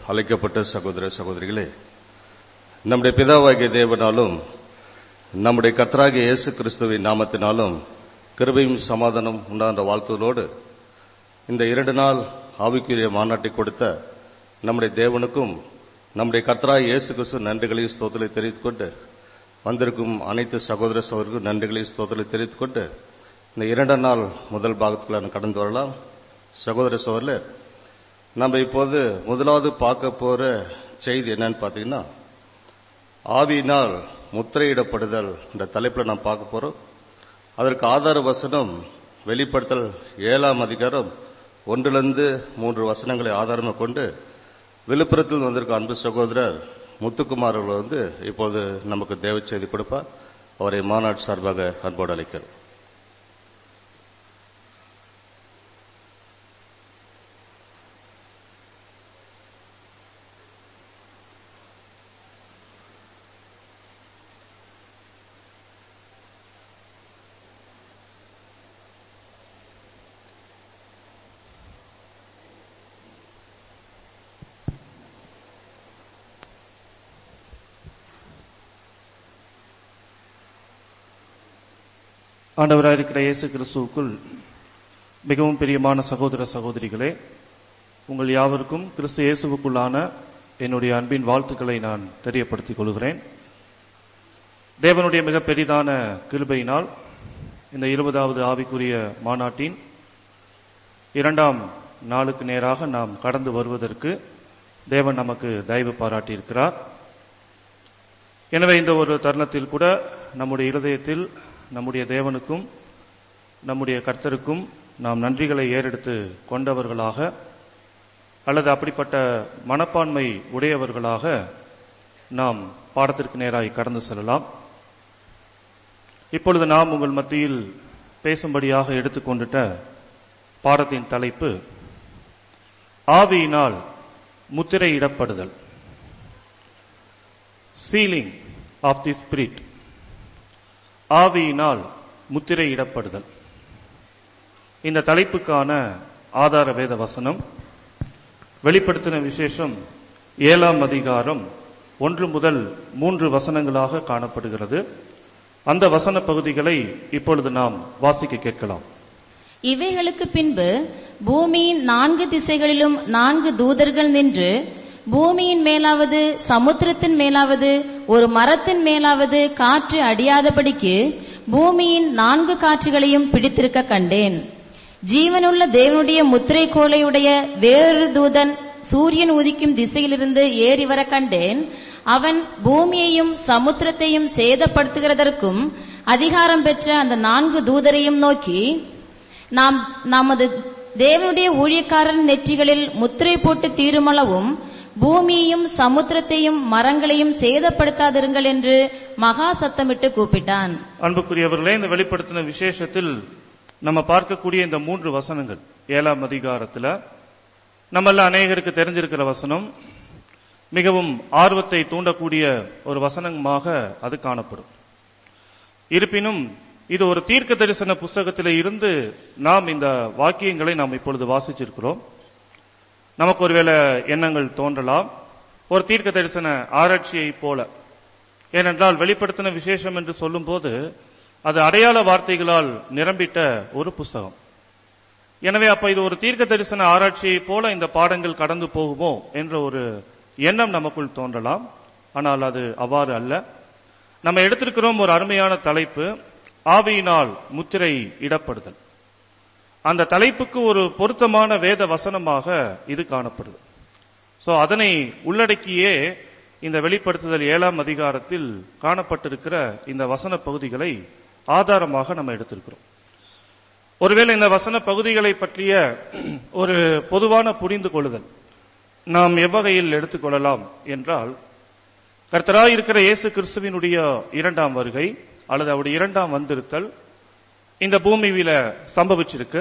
அழைக்கப்பட்ட சகோதர சகோதரிகளே நம்முடைய பிதாவாகிய தேவனாலும் நம்முடைய கர்த்தராகிய இயேசு கிறிஸ்துவின் நாமத்தினாலும் கிருபையும் சமாதானம் உண்டான வாழ்த்துதலோடு இந்த இரண்டு நாள் ஆவிக்குரிய மாநாட்டை கொடுத்த நம்முடைய தேவனுக்கும் நம்முடைய கர்த்தராகிய இயேசு கிறிஸ்து நன்றிகளையும் ஸ்தோத்திரத்தை தெரிவித்துக் கொண்டு வந்திருக்கும் அனைத்து சகோதர சகோதரருக்கும் நன்றிகளையும் ஸ்தோத்திரத்தை தெரிவித்துக் கொண்டு இந்த இரண்டாம் நாள் முதல் பாகத்துக்குள்ள நாம் கடந்து வரலாம் சகோதர சகோதரர் நம்ம இப்போது முதலாவது பார்க்க போற செய்தி என்னன்னு பார்த்தீங்கன்னா ஆவியினால் முத்திரையிடப்படுதல் என்ற தலைப்பில் நாம் பார்க்க போறோம் அதற்கு ஆதார வசனம் வெளிப்படுத்தல் ஏழாம் அதிகாரம் ஒன்றிலிருந்து மூன்று வசனங்களை ஆதாரமாக கொண்டு விழுப்புரத்தில் வந்திருக்க அன்பு சகோதரர் முத்துக்குமார் அவர்கள் வந்து இப்போது நமக்கு தேவ செய்தி கொடுப்பார் அவரை மாநாடு சார்பாக அன்போடு அழைக்கிறோம் ஆண்டவராக இருக்கிற இயேசு கிறிஸ்துவுக்குள் மிகவும் பிரியமான சகோதர சகோதரிகளே உங்கள் யாவருக்கும் கிறிஸ்து இயேசுவுக்குள்ளான என்னுடைய அன்பின் வாழ்த்துக்களை நான் தெரியப்படுத்திக் கொள்கிறேன் தேவனுடைய மிக பெரிதான கிருபையினால் இந்த இருபதாவது ஆவிக்குரிய மாநாட்டின் இரண்டாம் நாளுக்கு நேராக நாம் கடந்து வருவதற்கு தேவன் நமக்கு தயவு பாராட்டியிருக்கிறார் எனவே இந்த ஒரு தருணத்தில் கூட நம்முடைய இருதயத்தில் நம்முடைய தேவனுக்கும் நம்முடைய கர்த்தருக்கும் நாம் நன்றிகளை ஏறெடுத்து கொண்டவர்களாக அல்லது அப்படிப்பட்ட மனப்பான்மை உடையவர்களாக நாம் பாடத்திற்கு நேராய் கடந்து செல்லலாம் இப்பொழுது நாம் உங்கள் மத்தியில் பேசும்படியாக எடுத்துக்கொண்டுட்ட பாடத்தின் தலைப்பு ஆவியினால் முத்திரையிடப்படுதல் சீலிங் ஆஃப் தி ஸ்பிரிட் ஆவியினால் முத்திரையிடப்படுதல் இந்த தலைப்புக்கான ஆதார வேத வசனம் வெளிப்படுத்தின விசேஷம் ஏழாம் அதிகாரம் ஒன்று முதல் மூன்று வசனங்களாக காணப்படுகிறது அந்த வசன பகுதிகளை இப்பொழுது நாம் வாசிக்க கேட்கலாம் இவைகளுக்கு பின்பு பூமியின் நான்கு திசைகளிலும் நான்கு தூதர்கள் நின்று பூமியின் மேலாவது சமுத்திரத்தின் மேலாவது ஒரு மரத்தின் மேலாவது காற்று அடியாதபடிக்கு பூமியின் நான்கு காற்றுகளையும் பிடித்திருக்க கண்டேன் ஜீவனுள்ள தேவனுடைய முத்திரை கோலையுடைய வேறொரு தூதன் சூரியன் உதிக்கும் திசையிலிருந்து ஏறி வர கண்டேன் அவன் பூமியையும் சமுத்திரத்தையும் சேதப்படுத்துகிறதற்கும் அதிகாரம் பெற்ற அந்த நான்கு தூதரையும் நோக்கி நாம் நமது தேவனுடைய ஊழியக்காரன் நெற்றிகளில் முத்திரை போட்டு தீருமளவும் பூமியையும் சமுத்திரத்தையும் மரங்களையும் சேதப்படுத்தாதிருங்கள் என்று மகா சத்தமிட்டு கூப்பிட்டான் அன்புக்குரியவர்களே இந்த வெளிப்படுத்தின விசேஷத்தில் நம்ம பார்க்கக்கூடிய இந்த மூன்று வசனங்கள் ஏழாம் அதிகாரத்துல நம்மள அநேகருக்கு தெரிஞ்சிருக்கிற வசனம் மிகவும் ஆர்வத்தை தூண்டக்கூடிய ஒரு வசனமாக அது காணப்படும் இருப்பினும் இது ஒரு தீர்க்க தரிசன புஸ்தகத்தில இருந்து நாம் இந்த வாக்கியங்களை நாம் இப்பொழுது வாசிச்சிருக்கிறோம் நமக்கு ஒருவேளை எண்ணங்கள் தோன்றலாம் ஒரு தீர்க்க தரிசன ஆராய்ச்சியை போல ஏனென்றால் வெளிப்படுத்தின விசேஷம் என்று சொல்லும்போது அது அடையாள வார்த்தைகளால் நிரம்பிட்ட ஒரு புஸ்தகம் எனவே அப்ப இது ஒரு தீர்க்க தரிசன ஆராய்ச்சியை போல இந்த பாடங்கள் கடந்து போகுமோ என்ற ஒரு எண்ணம் நமக்குள் தோன்றலாம் ஆனால் அது அவ்வாறு அல்ல நம்ம எடுத்திருக்கிறோம் ஒரு அருமையான தலைப்பு ஆவியினால் முத்திரை இடப்படுதல் அந்த தலைப்புக்கு ஒரு பொருத்தமான வேத வசனமாக இது காணப்படுது சோ அதனை உள்ளடக்கியே இந்த வெளிப்படுத்துதல் ஏழாம் அதிகாரத்தில் காணப்பட்டிருக்கிற இந்த வசன பகுதிகளை ஆதாரமாக நம்ம எடுத்திருக்கிறோம் ஒருவேளை இந்த வசன பகுதிகளை பற்றிய ஒரு பொதுவான புரிந்து கொள்ளுதல் நாம் எவ்வகையில் எடுத்துக்கொள்ளலாம் என்றால் கர்த்தராய் இருக்கிற இயேசு கிறிஸ்துவினுடைய இரண்டாம் வருகை அல்லது அவருடைய இரண்டாம் வந்திருத்தல் இந்த பூமியில சம்பவிச்சிருக்கு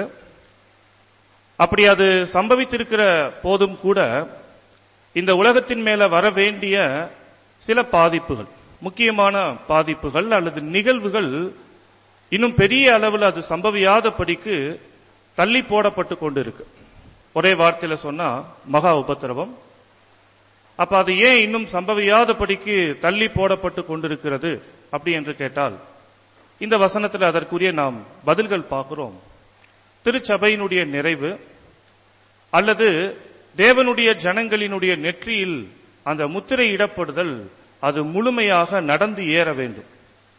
அப்படி அது சம்பவித்திருக்கிற போதும் கூட இந்த உலகத்தின் மேல வர வேண்டிய சில பாதிப்புகள் முக்கியமான பாதிப்புகள் அல்லது நிகழ்வுகள் இன்னும் பெரிய அளவில் அது சம்பவியாதபடிக்கு தள்ளி போடப்பட்டு கொண்டு இருக்கு ஒரே வார்த்தையில சொன்னா மகா உபத்திரவம் அப்ப அது ஏன் இன்னும் சம்பவியாதபடிக்கு தள்ளி போடப்பட்டு கொண்டிருக்கிறது அப்படி என்று கேட்டால் இந்த வசனத்தில் அதற்குரிய நாம் பதில்கள் பார்க்கிறோம் திருச்சபையினுடைய நிறைவு அல்லது தேவனுடைய ஜனங்களினுடைய நெற்றியில் அந்த முத்திரை இடப்படுதல் அது முழுமையாக நடந்து ஏற வேண்டும்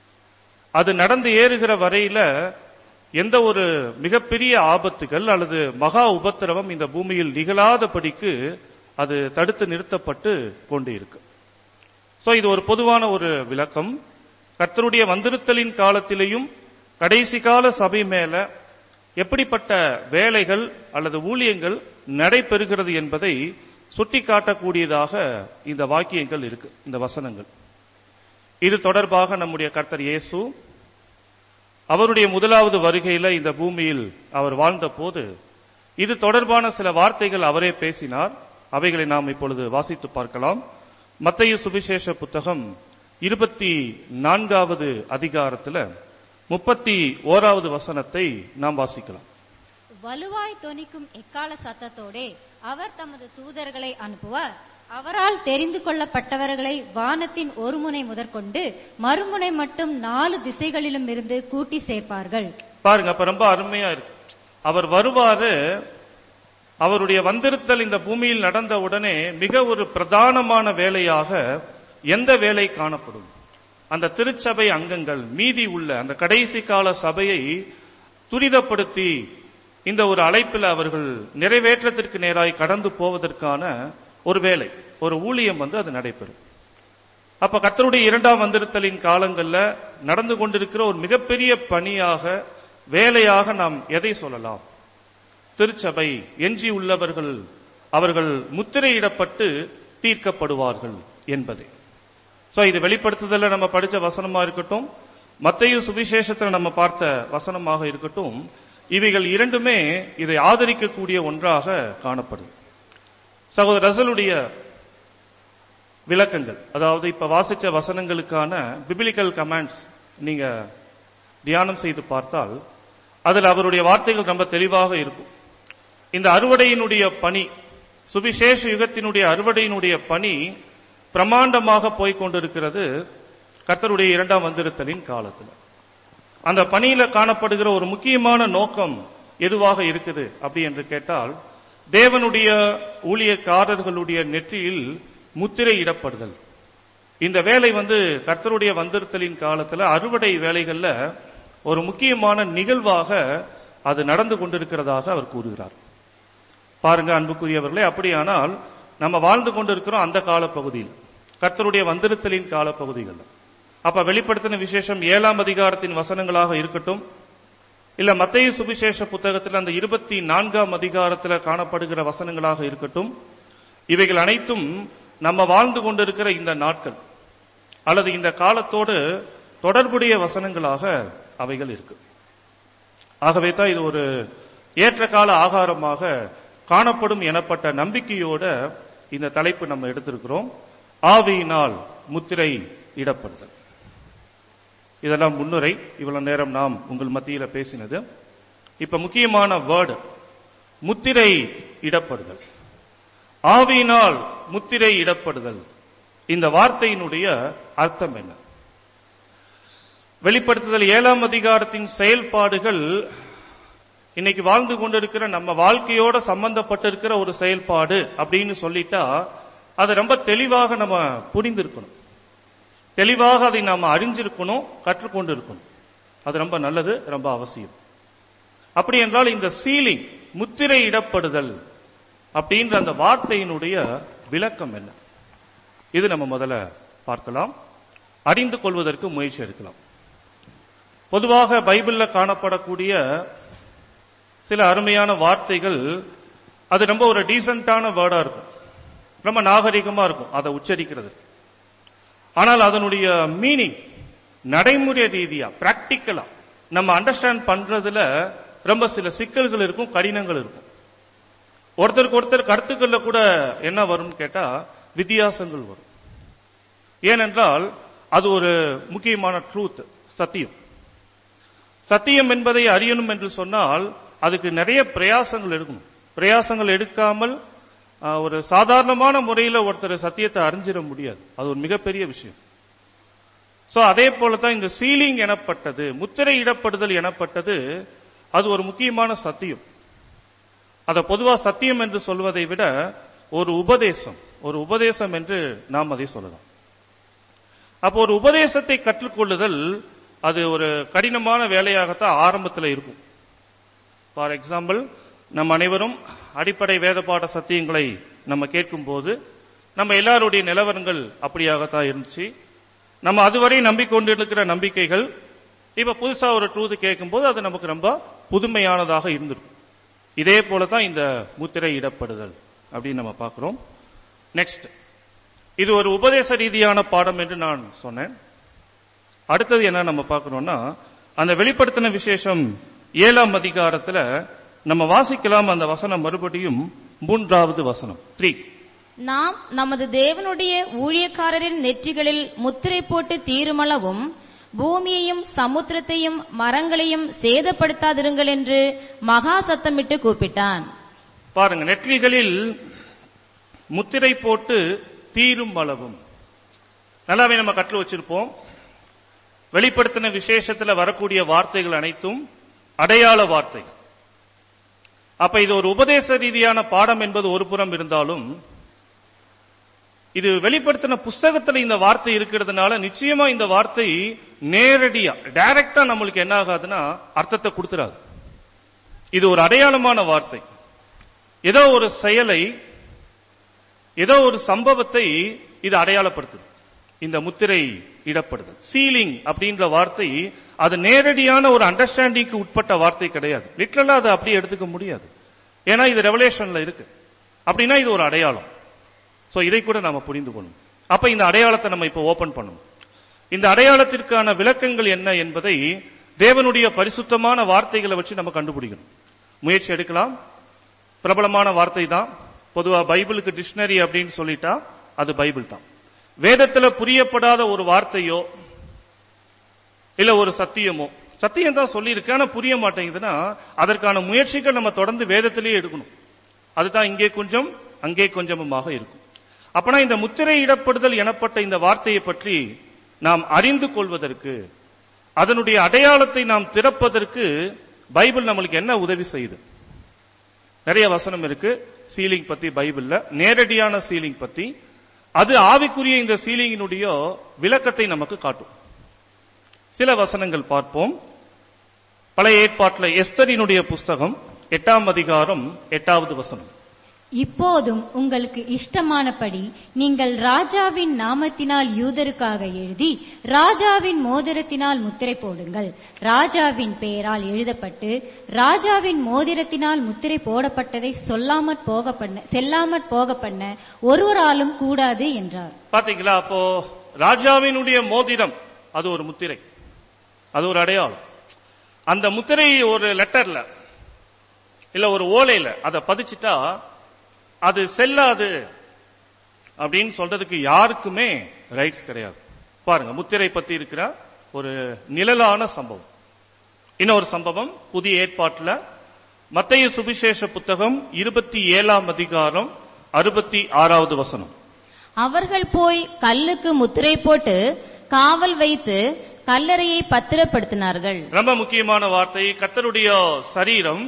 அது நடந்து ஏறுகிற வரையில எந்த ஒரு மிகப்பெரிய ஆபத்துகள் அல்லது மகா உபத்திரவம் இந்த பூமியில் நிகழாதபடிக்கு அது தடுத்து நிறுத்தப்பட்டு கொண்டு இருக்கு சோ இது ஒரு பொதுவான ஒரு விளக்கம் கர்த்தருடைய வந்திருத்தலின் காலத்திலேயும் கடைசி கால சபை மேல எப்படிப்பட்ட வேலைகள் அல்லது ஊழியங்கள் நடைபெறுகிறது என்பதை சுட்டிக்காட்டக்கூடியதாக இந்த வாக்கியங்கள் இருக்கு இந்த வசனங்கள் இது தொடர்பாக நம்முடைய கர்த்தர் இயேசு அவருடைய முதலாவது வருகையில இந்த பூமியில் அவர் வாழ்ந்த போது இது தொடர்பான சில வார்த்தைகள் அவரே பேசினார் அவைகளை நாம் இப்பொழுது வாசித்து பார்க்கலாம் மத்தேயு சுவிசேஷ புத்தகம் இருபத்தி நான்காவது அதிகாரத்துல முப்பத்தி ஓராவது வசனத்தை நாம் வாசிக்கலாம் வலுவாய் தொனிக்கும் எக்கால சத்தத்தோடே அவர் தமது தூதர்களை அனுப்புவார் அவரால் தெரிந்து கொள்ளப்பட்டவர்களை வானத்தின் ஒரு முனை முதற்கொண்டு மறுமுனை மட்டும் நாலு திசைகளிலும் இருந்து கூட்டி சேர்ப்பார்கள் பாருங்க அப்ப ரொம்ப அருமையா இருக்கு அவர் வருவாரு அவருடைய வந்திருத்தல் இந்த பூமியில் நடந்த உடனே மிக ஒரு பிரதானமான வேலையாக எந்த வேலை காணப்படும் அந்த திருச்சபை அங்கங்கள் மீதி உள்ள அந்த கடைசி கால சபையை துரிதப்படுத்தி இந்த ஒரு அழைப்பில் அவர்கள் நிறைவேற்றத்திற்கு நேராய் கடந்து போவதற்கான ஒரு வேலை ஒரு ஊழியம் வந்து அது நடைபெறும் அப்ப கர்த்தருடைய இரண்டாம் வந்திருத்தலின் காலங்கள்ல நடந்து கொண்டிருக்கிற ஒரு மிகப்பெரிய பணியாக வேலையாக நாம் எதை சொல்லலாம் திருச்சபை எஞ்சி உள்ளவர்கள் அவர்கள் முத்திரையிடப்பட்டு தீர்க்கப்படுவார்கள் என்பதே சோ இது வெளிப்படுத்துதல நம்ம படிச்ச வசனமா இருக்கட்டும் மத்தையும் சுவிசேஷத்துல நம்ம பார்த்த வசனமாக இருக்கட்டும் இவைகள் இரண்டுமே இதை ஆதரிக்கக்கூடிய ஒன்றாக காணப்படுது சகோதர ரசலுடைய விளக்கங்கள் அதாவது இப்ப வாசிச்ச வசனங்களுக்கான பிபிலிக்கல் கமாண்ட்ஸ் நீங்க தியானம் செய்து பார்த்தால் அதில் அவருடைய வார்த்தைகள் ரொம்ப தெளிவாக இருக்கும் இந்த அறுவடையினுடைய பணி சுவிசேஷ யுகத்தினுடைய அறுவடையினுடைய பணி பிரமாண்டமாக போய்க் கொண்டிருக்கிறது கர்த்தருடைய இரண்டாம் வந்திருத்தலின் காலத்தில் அந்த பணியில காணப்படுகிற ஒரு முக்கியமான நோக்கம் எதுவாக இருக்குது அப்படி என்று கேட்டால் தேவனுடைய ஊழியக்காரர்களுடைய நெற்றியில் முத்திரை இடப்படுதல் இந்த வேலை வந்து கர்த்தருடைய வந்திருத்தலின் காலத்துல அறுவடை வேலைகள்ல ஒரு முக்கியமான நிகழ்வாக அது நடந்து கொண்டிருக்கிறதாக அவர் கூறுகிறார் பாருங்க அன்புக்குரியவர்களே அப்படியானால் நம்ம வாழ்ந்து கொண்டிருக்கிறோம் அந்த கால பகுதியில் கர்த்தருடைய வந்திருத்தலின் கால பகுதிகள் அப்ப வெளிப்படுத்தின விசேஷம் ஏழாம் அதிகாரத்தின் வசனங்களாக இருக்கட்டும் இல்ல மத்திய சுவிசேஷ புத்தகத்தில் அந்த இருபத்தி நான்காம் அதிகாரத்தில் காணப்படுகிற வசனங்களாக இருக்கட்டும் இவைகள் அனைத்தும் நம்ம வாழ்ந்து கொண்டிருக்கிற இந்த நாட்கள் அல்லது இந்த காலத்தோடு தொடர்புடைய வசனங்களாக அவைகள் இருக்கு ஆகவே தான் இது ஒரு ஏற்ற கால ஆகாரமாக காணப்படும் எனப்பட்ட நம்பிக்கையோட இந்த தலைப்பு நம்ம எடுத்திருக்கிறோம் ஆவியினால் முத்திரை இடப்படுதல் இதெல்லாம் முன்னுரை இவ்வளவு நேரம் நாம் உங்கள் மத்தியில பேசினது இப்ப முக்கியமான வேர்டு முத்திரை இடப்படுதல் ஆவியினால் முத்திரை இடப்படுதல் இந்த வார்த்தையினுடைய அர்த்தம் என்ன வெளிப்படுத்துதல் ஏழாம் அதிகாரத்தின் செயல்பாடுகள் இன்னைக்கு வாழ்ந்து கொண்டிருக்கிற நம்ம வாழ்க்கையோட சம்பந்தப்பட்டிருக்கிற ஒரு செயல்பாடு அப்படின்னு சொல்லிட்டா அதை ரொம்ப தெளிவாக நம்ம புரிந்திருக்கணும் தெளிவாக அதை நாம அறிஞ்சிருக்கணும் கற்றுக்கொண்டு இருக்கணும் அது ரொம்ப நல்லது ரொம்ப அவசியம் அப்படி என்றால் இந்த சீலிங் முத்திரை இடப்படுதல் அப்படின்ற அந்த வார்த்தையினுடைய விளக்கம் என்ன இது நம்ம முதல்ல பார்க்கலாம் அறிந்து கொள்வதற்கு முயற்சி எடுக்கலாம் பொதுவாக பைபிள்ல காணப்படக்கூடிய சில அருமையான வார்த்தைகள் அது ரொம்ப ஒரு டீசென்டான வேர்டா இருக்கும் ரொம்ப நாகரிகமா இருக்கும் அதை உச்சரிக்கிறது ஆனால் அதனுடைய மீனிங் நடைமுறை ரீதியா பிராக்டிக்கலா நம்ம அண்டர்ஸ்டாண்ட் பண்றதுல ரொம்ப சில சிக்கல்கள் இருக்கும் கடினங்கள் இருக்கும் ஒருத்தருக்கு ஒருத்தர் கருத்துக்கள்ல கூட என்ன வரும்னு கேட்டா வித்தியாசங்கள் வரும் ஏனென்றால் அது ஒரு முக்கியமான ட்ரூத் சத்தியம் சத்தியம் என்பதை அறியணும் என்று சொன்னால் அதுக்கு நிறைய பிரயாசங்கள் எடுக்கணும் பிரயாசங்கள் எடுக்காமல் ஆஹ், ஒரு சாதாரணமான முறையில ஒருத்தர் சத்தியத்தை அறிஞ்சிட முடியாது அது ஒரு மிகப்பெரிய விஷயம் சோ அதே போலதான் இந்த சீலிங் எனப்பட்டது முத்திரையிடப்படுதல் எனப்பட்டது அது ஒரு முக்கியமான சத்தியம் அத பொதுவா சத்தியம் என்று சொல்வதை விட ஒரு உபதேசம் ஒரு உபதேசம் என்று நாம் அதை சொல்லலாம் அப்போ ஒரு உபதேசத்தை கற்றுக்கொள்ளுதல் அது ஒரு கடினமான வேலையாகத்தான் ஆரம்பத்தில் இருக்கும் ஃபார் எக்ஸாம்பிள் நம் அனைவரும் அடிப்படை வேத பாட சத்தியங்களை நம்ம கேட்கும்போது நம்ம எல்லாருடைய நிலவரங்கள் அப்படியாகத்தான் இருந்துச்சு நம்ம அதுவரை நம்பிக்கொண்டிருக்கிற நம்பிக்கைகள் இப்ப புதுசா ஒரு ட்ரூத் கேட்கும்போது அது நமக்கு ரொம்ப புதுமையானதாக இருந்திருக்கும் இதே போலதான் இந்த முத்திரை இடப்படுதல் அப்படின்னு நம்ம பார்க்கிறோம் நெக்ஸ்ட் இது ஒரு உபதேச ரீதியான பாடம் என்று நான் சொன்னேன் அடுத்தது என்ன நம்ம பார்க்கணும்னா அந்த வெளிப்படுத்தின விசேஷம் ஏழாம் அதிகாரத்துல நம்ம வாசிக்கலாம் அந்த வசனம் மறுபடியும் மூன்றாவது வசனம் த்ரீ நாம் நமது தேவனுடைய ஊழியக்காரரின் நெற்றிகளில் முத்திரை போட்டு தீருமளவும் பூமியையும் சமுத்திரத்தையும் மரங்களையும் சேதப்படுத்தாதிருங்கள் என்று மகா சத்தமிட்டு கூப்பிட்டான் பாருங்க நெற்றிகளில் முத்திரை போட்டு தீரும் அளவும் நல்லாவே நம்ம கற்று வச்சிருப்போம் வெளிப்படுத்தின விசேஷத்துல வரக்கூடிய வார்த்தைகள் அனைத்தும் அடையாள வார்த்தைகள் அப்ப இது ஒரு உபதேச ரீதியான பாடம் என்பது ஒரு புறம் இருந்தாலும் இது வெளிப்படுத்தின புஸ்தகத்துல இந்த வார்த்தை இருக்கிறதுனால நிச்சயமா இந்த வார்த்தை நேரடியா டைரக்டா நம்மளுக்கு என்ன ஆகாதுன்னா அர்த்தத்தை கொடுத்துறாது இது ஒரு அடையாளமான வார்த்தை ஏதோ ஒரு செயலை ஏதோ ஒரு சம்பவத்தை இது அடையாளப்படுத்துது இந்த முத்திரை இடப்படுதல் சீலிங் அப்படின்ற வார்த்தை அது நேரடியான ஒரு அண்டர்ஸ்டாண்டிங்க்கு உட்பட்ட வார்த்தை கிடையாது லிட்டரலா அதை அப்படியே எடுத்துக்க முடியாது ஏன்னா இது ரெவலேஷன்ல இருக்கு அப்படின்னா இது ஒரு அடையாளம் சோ இதை கூட நாம புரிந்து கொள்ளணும் அப்ப இந்த அடையாளத்தை நம்ம இப்ப ஓபன் பண்ணணும் இந்த அடையாளத்திற்கான விளக்கங்கள் என்ன என்பதை தேவனுடைய பரிசுத்தமான வார்த்தைகளை வச்சு நம்ம கண்டுபிடிக்கணும் முயற்சி எடுக்கலாம் பிரபலமான வார்த்தை தான் பொதுவா பைபிளுக்கு டிக்ஷனரி அப்படின்னு சொல்லிட்டா அது பைபிள் தான் வேதத்துல புரியப்படாத ஒரு வார்த்தையோ இல்ல ஒரு சத்தியமோ சத்தியம் தான் சொல்லியிருக்கு ஆனா புரிய மாட்டேங்குதுன்னா அதற்கான முயற்சிகள் நம்ம தொடர்ந்து வேதத்திலேயே எடுக்கணும் அதுதான் இங்கே கொஞ்சம் அங்கே கொஞ்சமுமாக இருக்கும் அப்பனா இந்த முத்திரை இடப்படுதல் எனப்பட்ட இந்த வார்த்தையை பற்றி நாம் அறிந்து கொள்வதற்கு அதனுடைய அடையாளத்தை நாம் திறப்பதற்கு பைபிள் நம்மளுக்கு என்ன உதவி செய்யுது நிறைய வசனம் இருக்கு சீலிங் பத்தி பைபிள்ல நேரடியான சீலிங் பத்தி அது ஆவிக்குரிய இந்த சீலிங்கினுடைய விளக்கத்தை நமக்கு காட்டும் சில வசனங்கள் பார்ப்போம் பழைய ஏற்பாட்டில் எஸ்தரினுடைய புஸ்தகம் எட்டாம் அதிகாரம் எட்டாவது வசனம் இப்போதும் உங்களுக்கு இஷ்டமானபடி நீங்கள் ராஜாவின் நாமத்தினால் யூதருக்காக எழுதி ராஜாவின் மோதிரத்தினால் முத்திரை போடுங்கள் ராஜாவின் பெயரால் எழுதப்பட்டு ராஜாவின் மோதிரத்தினால் முத்திரை போடப்பட்டதை சொல்லாமற் போக பண்ண செல்லாமற் போக பண்ண ஒருவராலும் கூடாது என்றார் பாத்தீங்களா அப்போ ராஜாவினுடைய மோதிரம் அது ஒரு முத்திரை அது ஒரு அடையாளம் அந்த முத்திரை ஒரு லெட்டர்ல இல்ல ஒரு ஓலையில அதை பதிச்சிட்டா அது செல்லாது அப்படின்னு சொல்றதுக்கு யாருக்குமே ரைட்ஸ் கிடையாது பாருங்க முத்திரை பத்தி இருக்கிற ஒரு நிழலான சம்பவம் இன்னொரு சம்பவம் புதிய ஏற்பாட்டுல மத்திய சுவிசேஷ புத்தகம் இருபத்தி ஏழாம் அதிகாரம் அறுபத்தி ஆறாவது வசனம் அவர்கள் போய் கல்லுக்கு முத்திரை போட்டு காவல் வைத்து கல்லறையை பத்திரப்படுத்தினார்கள் ரொம்ப முக்கியமான வார்த்தை கர்த்தருடைய சரீரம்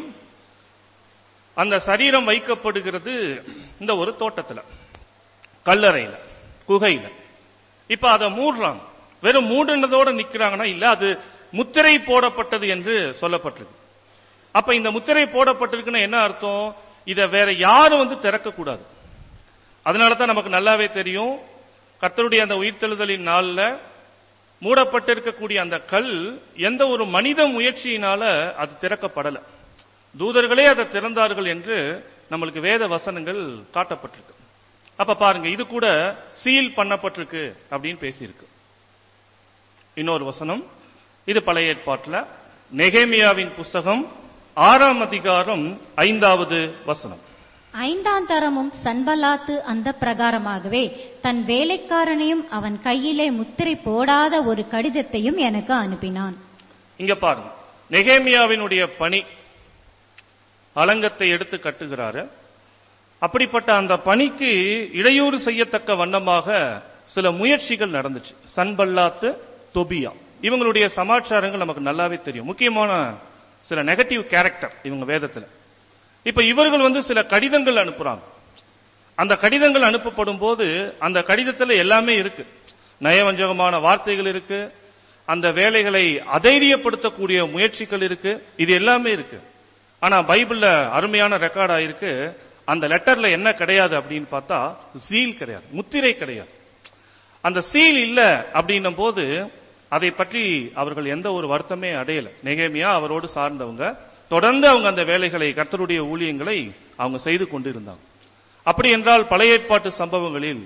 அந்த சரீரம் வைக்கப்படுகிறது இந்த ஒரு தோட்டத்துல கல்லறையில குகையில இப்ப அதை மூடுறாங்க வெறும் மூடுனதோட நிக்கிறாங்கன்னா இல்ல அது முத்திரை போடப்பட்டது என்று சொல்லப்பட்டிருக்கு அப்ப இந்த முத்திரை போடப்பட்டிருக்குன்னா என்ன அர்த்தம் இத வேற யாரும் வந்து திறக்க கூடாது அதனால தான் நமக்கு நல்லாவே தெரியும் கர்த்தருடைய அந்த உயிர்த்தெழுதலின் நாள்ல மூடப்பட்டிருக்கக்கூடிய அந்த கல் எந்த ஒரு மனித முயற்சியினால அது திறக்கப்படல தூதர்களே அதை திறந்தார்கள் என்று நம்மளுக்கு வேத வசனங்கள் காட்டப்பட்டிருக்கு அப்ப பாருங்க இது கூட சீல் பண்ணப்பட்டிருக்கு அப்படின்னு பேசியிருக்கு இன்னொரு வசனம் இது பழைய ஏற்பாட்டுல நெகேமியாவின் புஸ்தகம் ஆறாம் அதிகாரம் ஐந்தாவது வசனம் ஐந்தாம் தரமும் சன்பலாத்து அந்த பிரகாரமாகவே தன் வேலைக்காரனையும் அவன் கையிலே முத்திரை போடாத ஒரு கடிதத்தையும் எனக்கு அனுப்பினான் இங்க பாருங்க நெகேமியாவினுடைய பணி அலங்கத்தை எடுத்து கட்டுகிறாரு அப்படிப்பட்ட அந்த பணிக்கு இடையூறு செய்யத்தக்க வண்ணமாக சில முயற்சிகள் நடந்துச்சு சன்பல்லாத்து தொபியா இவங்களுடைய சமாச்சாரங்கள் நமக்கு நல்லாவே தெரியும் முக்கியமான சில நெகட்டிவ் கேரக்டர் இவங்க வேதத்துல இப்ப இவர்கள் வந்து சில கடிதங்கள் அனுப்புறாங்க அந்த கடிதங்கள் அனுப்பப்படும் போது அந்த கடிதத்துல எல்லாமே இருக்கு நயவஞ்சகமான வார்த்தைகள் இருக்கு அந்த வேலைகளை அதைரியப்படுத்தக்கூடிய முயற்சிகள் இருக்கு இது எல்லாமே இருக்கு ஆனா பைபிள்ல அருமையான ரெக்கார்ட் ஆயிருக்கு அந்த லெட்டர்ல என்ன கிடையாது அப்படின்னு பார்த்தா சீல் கிடையாது முத்திரை கிடையாது அந்த சீல் இல்ல அப்படின்னும் போது அதை பற்றி அவர்கள் எந்த ஒரு வருத்தமே அடையல நெகேமியா அவரோடு சார்ந்தவங்க தொடர்ந்து அவங்க அந்த வேலைகளை கர்த்தருடைய ஊழியங்களை அவங்க செய்து கொண்டிருந்தாங்க அப்படி என்றால் பழைய ஏற்பாட்டு சம்பவங்களில்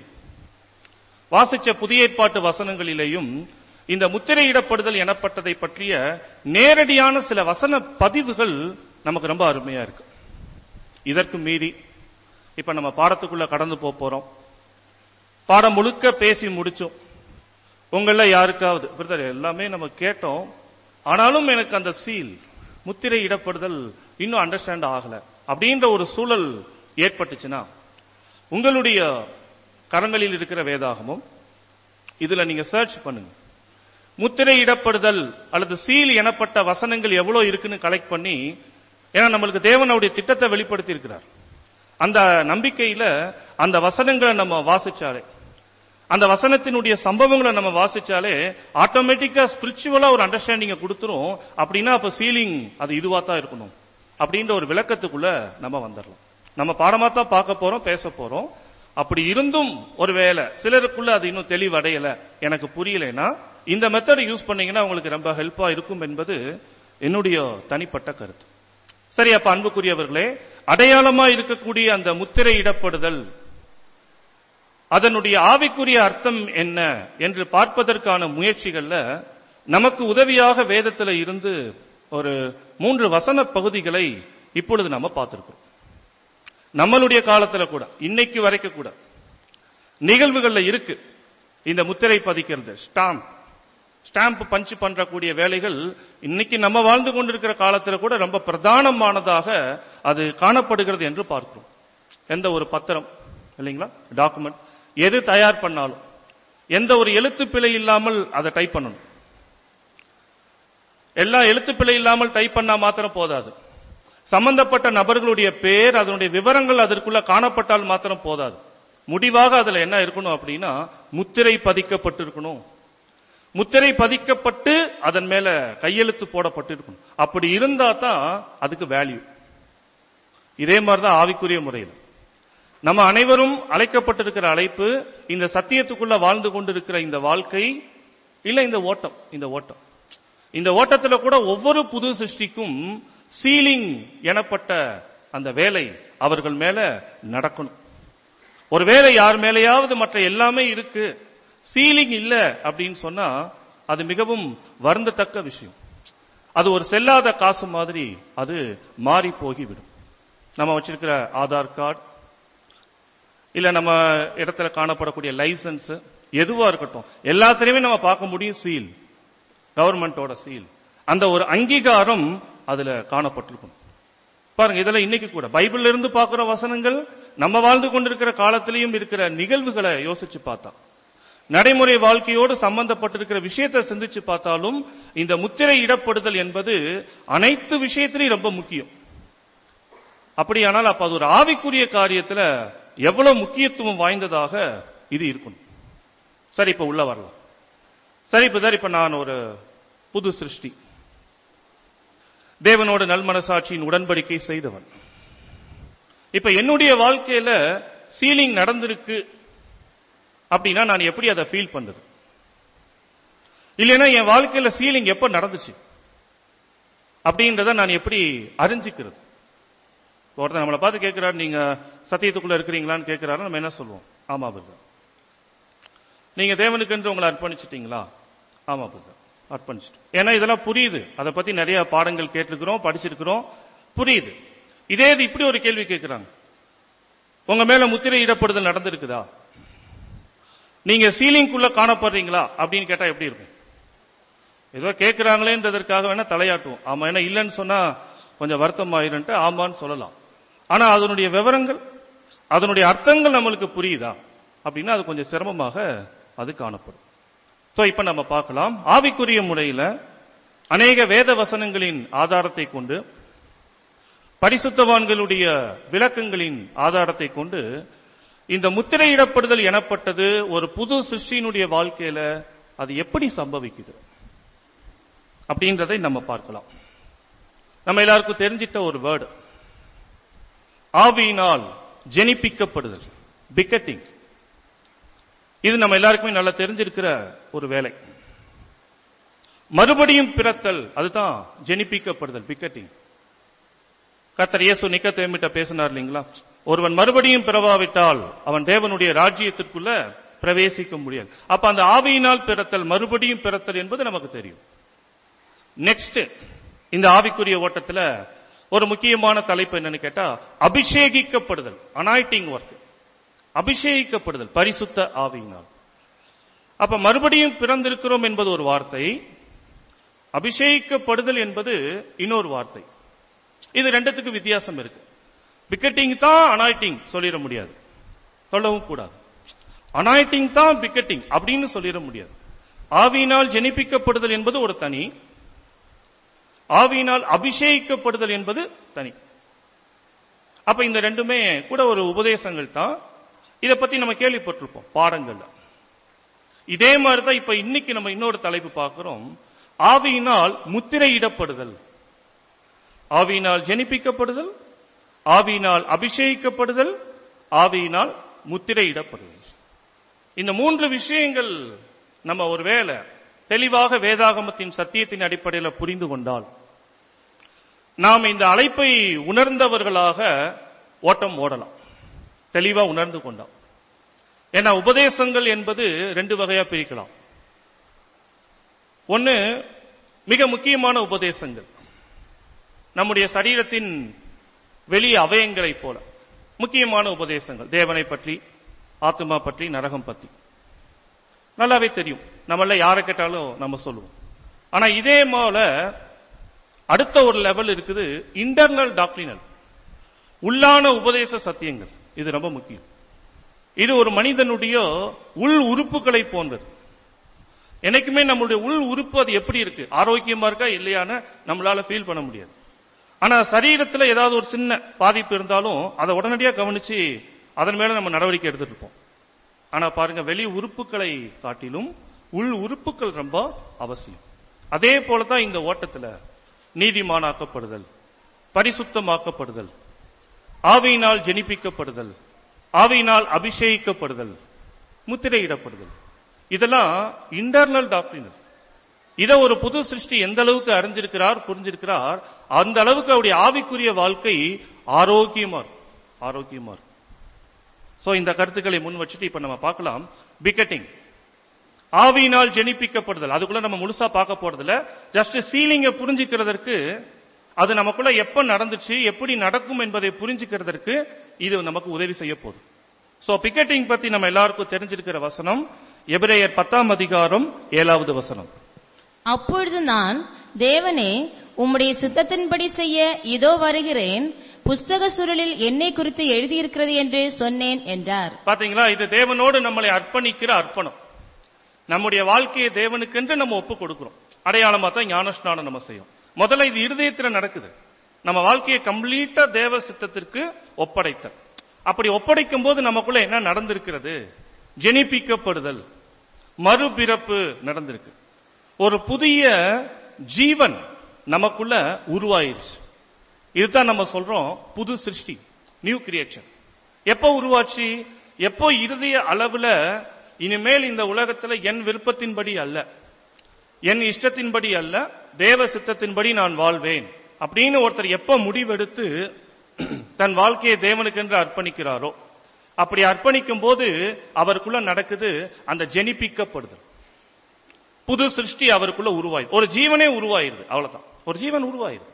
வாசிச்ச புதிய ஏற்பாட்டு வசனங்களிலேயும் இந்த முத்திரையிடப்படுதல் எனப்பட்டதை பற்றிய நேரடியான சில வசன பதிவுகள் நமக்கு ரொம்ப அருமையா இருக்கு இதற்கு மீறி இப்ப நம்ம பாடத்துக்குள்ள கடந்து போக போறோம் பாடம் முழுக்க பேசி முடிச்சோம் உங்கள யாருக்காவது பிரதர் எல்லாமே நம்ம கேட்டோம் ஆனாலும் எனக்கு அந்த சீல் முத்திரை இடப்படுதல் இன்னும் அண்டர்ஸ்டாண்ட் ஆகல அப்படின்ற ஒரு சூழல் ஏற்பட்டுச்சுன்னா உங்களுடைய கரங்களில் இருக்கிற வேதாகமும் இதுல நீங்க சர்ச் பண்ணுங்க முத்திரை இடப்படுதல் அல்லது சீல் எனப்பட்ட வசனங்கள் எவ்வளவு இருக்குன்னு கலெக்ட் பண்ணி ஏன்னா நம்மளுக்கு தேவனுடைய திட்டத்தை வெளிப்படுத்தி இருக்கிறார் அந்த நம்பிக்கையில அந்த வசனங்களை நம்ம வாசிச்சாலே அந்த வசனத்தினுடைய சம்பவங்களை நம்ம வாசிச்சாலே ஆட்டோமேட்டிக்கா ஸ்பிரிச்சுவலா ஒரு அண்டர்ஸ்டாண்டிங்க கொடுத்துரும் அப்படின்னா அப்ப சீலிங் அது இதுவா தான் இருக்கணும் அப்படின்ற ஒரு விளக்கத்துக்குள்ள நம்ம வந்துடலாம் நம்ம பாடமா தான் பார்க்க போறோம் பேச போறோம் அப்படி இருந்தும் ஒருவேளை சிலருக்குள்ள அது இன்னும் தெளிவடையல எனக்கு புரியலைன்னா இந்த மெத்தட் யூஸ் பண்ணீங்கன்னா உங்களுக்கு ரொம்ப ஹெல்ப்பா இருக்கும் என்பது என்னுடைய தனிப்பட்ட கருத்து சரி அப்ப அன்புக்குரியவர்களே அடையாளமா இருக்கக்கூடிய அந்த முத்திரை இடப்படுதல் அதனுடைய ஆவிக்குரிய அர்த்தம் என்ன என்று பார்ப்பதற்கான முயற்சிகள்ல நமக்கு உதவியாக வேதத்துல இருந்து ஒரு மூன்று வசன பகுதிகளை இப்பொழுது நம்ம பார்த்திருக்கிறோம் நம்மளுடைய காலத்துல கூட இன்னைக்கு வரைக்கும் கூட நிகழ்வுகள்ல இருக்கு இந்த முத்திரை பதிக்கிறது ஸ்டாம்ப் ஸ்டாம்ப் பஞ்ச் பண்றக்கூடிய வேலைகள் இன்னைக்கு நம்ம வாழ்ந்து கொண்டிருக்கிற காலத்துல கூட ரொம்ப பிரதானமானதாக அது காணப்படுகிறது என்று பார்க்கிறோம் எந்த ஒரு பத்திரம் இல்லைங்களா டாக்குமெண்ட் எது தயார் பண்ணாலும் எந்த ஒரு எழுத்து பிழை இல்லாமல் அதை டைப் பண்ணணும் எல்லா எழுத்து பிழை இல்லாமல் டைப் பண்ணா மாத்திரம் போதாது சம்பந்தப்பட்ட நபர்களுடைய பேர் அதனுடைய விவரங்கள் அதற்குள்ள காணப்பட்டால் மாத்திரம் போதாது முடிவாக அதுல என்ன இருக்கணும் அப்படின்னா முத்திரை பதிக்கப்பட்டிருக்கணும் முத்திரை பதிக்கப்பட்டு அதன் மேல கையெழுத்து போடப்பட்டிருக்கணும் அப்படி இருந்தா தான் அதுக்கு வேல்யூ இதே மாதிரிதான் ஆவிக்குரிய முறையில் நம்ம அனைவரும் அழைக்கப்பட்டிருக்கிற அழைப்பு இந்த சத்தியத்துக்குள்ள வாழ்ந்து கொண்டிருக்கிற இந்த வாழ்க்கை இல்ல இந்த ஓட்டம் இந்த ஓட்டம் இந்த ஓட்டத்துல கூட ஒவ்வொரு புது சிருஷ்டிக்கும் சீலிங் எனப்பட்ட அந்த வேலை அவர்கள் மேல நடக்கணும் ஒருவேளை யார் மேலேயாவது மற்ற எல்லாமே இருக்கு சீலிங் இல்ல அப்படின்னு சொன்னா அது மிகவும் வருந்தத்தக்க விஷயம் அது ஒரு செல்லாத காசு மாதிரி அது மாறி போகிவிடும் நம்ம வச்சிருக்கிற ஆதார் கார்டு இல்ல நம்ம இடத்துல காணப்படக்கூடிய லைசன்ஸ் எதுவா இருக்கட்டும் எல்லாத்திலையுமே நம்ம பார்க்க முடியும் சீல் கவர்மெண்டோட சீல் அந்த ஒரு அங்கீகாரம் அதுல காணப்பட்டிருக்கும் பாருங்க இதெல்லாம் இன்னைக்கு கூட பைபிள்ல இருந்து பார்க்கிற வசனங்கள் நம்ம வாழ்ந்து கொண்டிருக்கிற காலத்திலையும் இருக்கிற நிகழ்வுகளை யோசிச்சு பார்த்தா நடைமுறை வாழ்க்கையோடு சம்பந்தப்பட்டிருக்கிற விஷயத்தை சிந்திச்சு பார்த்தாலும் இந்த முத்திரை இடப்படுதல் என்பது அனைத்து விஷயத்திலையும் ரொம்ப முக்கியம் அப்படியானால் அப்ப அது ஒரு ஆவிக்குரிய காரியத்துல எவ்வளவு முக்கியத்துவம் வாய்ந்ததாக இது இருக்கணும் சரி இப்ப உள்ள வரலாம் சரி இப்ப சார் இப்ப நான் ஒரு புது சிருஷ்டி தேவனோட நல்மனசாட்சியின் உடன்படிக்கை செய்தவன் இப்ப என்னுடைய வாழ்க்கையில சீலிங் நடந்திருக்கு அப்படின்னா நான் எப்படி அதை ஃபீல் பண்றது இல்லைன்னா என் வாழ்க்கையில சீலிங் எப்ப நடந்துச்சு அப்படின்றத நான் எப்படி அறிஞ்சிக்கிறது ஒருத்தர் நம்மளை பார்த்து கேட்கிறாரு நீங்க சத்தியத்துக்குள்ள இருக்கிறீங்களான்னு கேட்கிறாரு நம்ம என்ன சொல்லுவோம் ஆமா பிரதர் நீங்க தேவனுக்கு என்று உங்களை அர்ப்பணிச்சிட்டீங்களா ஆமா பிரதர் அர்ப்பணிச்சிட்டோம் ஏன்னா இதெல்லாம் புரியுது அதை பத்தி நிறைய பாடங்கள் கேட்டிருக்கிறோம் படிச்சிருக்கிறோம் புரியுது இதே இது இப்படி ஒரு கேள்வி கேட்கிறாங்க உங்க மேல முத்திரை இடப்படுதல் நடந்திருக்குதா நீங்க சீலிங்குள்ள காணப்படுறீங்களா அப்படின்னு கேட்டா எப்படி இருக்கும் ஏதோ கேட்கிறாங்களேன்றதற்காக வேணா தலையாட்டுவோம் ஆமா ஏன்னா இல்லைன்னு சொன்னா கொஞ்சம் வருத்தம் ஆயிருன்ட்டு ஆமான்னு சொல்லலாம் ஆனா அதனுடைய விவரங்கள் அதனுடைய அர்த்தங்கள் நம்மளுக்கு புரியுதா அப்படின்னா அது கொஞ்சம் சிரமமாக அது காணப்படும் சோ இப்ப நம்ம பார்க்கலாம் ஆவிக்குரிய முறையில அநேக வேத வசனங்களின் ஆதாரத்தை கொண்டு பரிசுத்தவான்களுடைய விளக்கங்களின் ஆதாரத்தை கொண்டு இந்த முத்திரையிடப்படுதல் எனப்பட்டது ஒரு புது சிருஷ்டியினுடைய வாழ்க்கையில அது எப்படி சம்பவிக்குது அப்படின்றதை நம்ம பார்க்கலாம் நம்ம எல்லாருக்கும் தெரிஞ்சிட்ட ஒரு வேர்டு ஆவியினால் ஜெனிப்பிக்கப்படுதல் பிக்கட்டிங் இது நம்ம எல்லாருக்குமே நல்லா தெரிஞ்சிருக்கிற ஒரு வேலை மறுபடியும் பிறத்தல் அதுதான் ஜெனிப்பிக்கப்படுதல் பிக்கட்டிங் கர்த்தர் இயேசு நிக்கத்தேமிட்ட பேசினார் இல்லைங்களா ஒருவன் மறுபடியும் பிறவாவிட்டால் அவன் தேவனுடைய ராஜ்யத்திற்குள்ள பிரவேசிக்க முடியாது அப்ப அந்த ஆவியினால் பிறத்தல் மறுபடியும் பிறத்தல் என்பது நமக்கு தெரியும் நெக்ஸ்ட் இந்த ஆவிக்குரிய ஓட்டத்துல ஒரு முக்கியமான தலைப்பு என்னன்னு கேட்டா அபிஷேகிக்கப்படுதல் அனாய்டிங் ஒர்க் அபிஷேகிக்கப்படுதல் பரிசுத்த ஆவியினால் அப்ப மறுபடியும் பிறந்திருக்கிறோம் என்பது ஒரு வார்த்தை அபிஷேகிக்கப்படுதல் என்பது இன்னொரு வார்த்தை இது ரெண்டுத்துக்கு வித்தியாசம் இருக்கு பிக்கெட்டிங் தான் அனாய்டிங் சொல்லிட முடியாது சொல்லவும் கூடாது அனாய்டிங் தான் பிக்கெட்டிங் அப்படின்னு சொல்லிட முடியாது ஆவியினால் ஜெனிப்பிக்கப்படுதல் என்பது ஒரு தனி ஆவியினால் அபிஷேகிக்கப்படுதல் என்பது தனி அப்ப இந்த ரெண்டுமே கூட ஒரு உபதேசங்கள் தான் இதை பத்தி நம்ம கேள்விப்பட்டிருப்போம் பாடங்கள்ல இதே மாதிரிதான் இப்ப இன்னைக்கு நம்ம இன்னொரு தலைப்பு பார்க்கிறோம் ஆவியினால் முத்திரையிடப்படுதல் ஆவியினால் ஜெனிப்பிக்கப்படுதல் ஆவியினால் அபிஷேகிக்கப்படுதல் ஆவியினால் முத்திரையிடப்படுதல் இந்த மூன்று விஷயங்கள் நம்ம ஒருவேளை தெளிவாக வேதாகமத்தின் சத்தியத்தின் அடிப்படையில் புரிந்து கொண்டால் நாம் இந்த அழைப்பை உணர்ந்தவர்களாக ஓட்டம் ஓடலாம் தெளிவா உணர்ந்து கொண்டோம் ஏன்னா உபதேசங்கள் என்பது ரெண்டு வகையா பிரிக்கலாம் ஒன்னு மிக முக்கியமான உபதேசங்கள் நம்முடைய சரீரத்தின் வெளி அவயங்களைப் போல முக்கியமான உபதேசங்கள் தேவனை பற்றி ஆத்மா பற்றி நரகம் பற்றி நல்லாவே தெரியும் நம்மள யாரை கேட்டாலும் நம்ம சொல்லுவோம் ஆனா இதே போல அடுத்த ஒரு லெவல் இருக்குது இன்டர்னல் டாக்டினல் உள்ளான உபதேச சத்தியங்கள் இது ரொம்ப முக்கியம் இது ஒரு மனிதனுடைய உள் உறுப்புகளை போன்றது என்னைக்குமே நம்மளுடைய உள் உறுப்பு அது எப்படி இருக்கு ஆரோக்கியமா இருக்கா இல்லையான்னு நம்மளால ஃபீல் பண்ண முடியாது ஆனா சரீரத்துல ஏதாவது ஒரு சின்ன பாதிப்பு இருந்தாலும் அதை உடனடியா கவனிச்சு அதன் மேல நம்ம நடவடிக்கை எடுத்துட்டு இருப்போம் ஆனா பாருங்க வெளி உறுப்புகளை காட்டிலும் உள் உறுப்புகள் ரொம்ப அவசியம் அதே போலதான் இந்த ஓட்டத்துல நீதிமானாக்கப்படுதல் பரிசுத்தமாக்கப்படுதல் ஆவியினால் ஜெனிப்பிக்கப்படுதல் ஆவியினால் அபிஷேகிக்கப்படுதல் முத்திரையிடப்படுதல் இதெல்லாம் இன்டர்னல் டாக்டரினல் இத ஒரு புது சிருஷ்டி எந்த அளவுக்கு அறிஞ்சிருக்கிறார் புரிஞ்சிருக்கிறார் அந்த அளவுக்கு அவருடைய ஆவிக்குரிய வாழ்க்கை ஆரோக்கியமா இருக்கும் ஆரோக்கியமா இருக்கும் சோ இந்த கருத்துக்களை முன் வச்சுட்டு இப்ப நம்ம பார்க்கலாம் பிக்கெட்டிங் ஆவியினால் ஜெனிப்பிக்கப்படுதல் அதுக்குள்ள நம்ம முழுசா பார்க்க போறதுல ஜஸ்ட் சீலிங்க புரிஞ்சுக்கிறதற்கு அது நமக்குள்ள எப்ப நடந்துச்சு எப்படி நடக்கும் என்பதை புரிஞ்சுக்கிறதற்கு இது நமக்கு உதவி செய்ய போகுது சோ பிக்கெட்டிங் பத்தி நம்ம எல்லாருக்கும் தெரிஞ்சிருக்கிற வசனம் எபிரேயர் பத்தாம் அதிகாரம் ஏழாவது வசனம் அப்பொழுது நான் தேவனே உம்முடைய சித்தத்தின்படி செய்ய இதோ வருகிறேன் புஸ்தக சுருளில் என்னை குறித்து எழுதியிருக்கிறது என்று சொன்னேன் என்றார் பாத்தீங்களா இது தேவனோடு நம்மளை அர்ப்பணிக்கிற அர்ப்பணம் நம்முடைய வாழ்க்கையை தேவனுக்கென்று நம்ம ஒப்பு கொடுக்கிறோம் அடையாளமா தான் ஞானஸ்நானம் நம்ம செய்யும் முதல்ல இது இருதயத்துல நடக்குது நம்ம வாழ்க்கையை கம்ப்ளீட்டா தேவ சித்தத்திற்கு ஒப்படைத்தல் அப்படி ஒப்படைக்கும் போது நமக்குள்ள என்ன நடந்திருக்கிறது ஜெனிப்பிக்கப்படுதல் மறுபிறப்பு நடந்திருக்கு ஒரு புதிய ஜீவன் நமக்குள்ள உருவாயிருச்சு இதுதான் நம்ம சொல்றோம் புது சிருஷ்டி நியூ கிரியேஷன் எப்போ உருவாச்சு எப்போ இருதய அளவுல இனிமேல் இந்த உலகத்துல என் விருப்பத்தின்படி அல்ல என் இஷ்டத்தின்படி அல்ல தேவ சித்தத்தின்படி நான் வாழ்வேன் அப்படின்னு ஒருத்தர் எப்ப முடிவெடுத்து தன் வாழ்க்கையை தேவனுக்கென்று அர்ப்பணிக்கிறாரோ அப்படி அர்ப்பணிக்கும் போது அவருக்குள்ள நடக்குது அந்த ஜெனிப்பிக்கப்படுதல் புது சிருஷ்டி அவருக்குள்ள உருவாயி ஒரு ஜீவனே உருவாயிருது அவ்வளவுதான் ஒரு ஜீவன் உருவாயிருது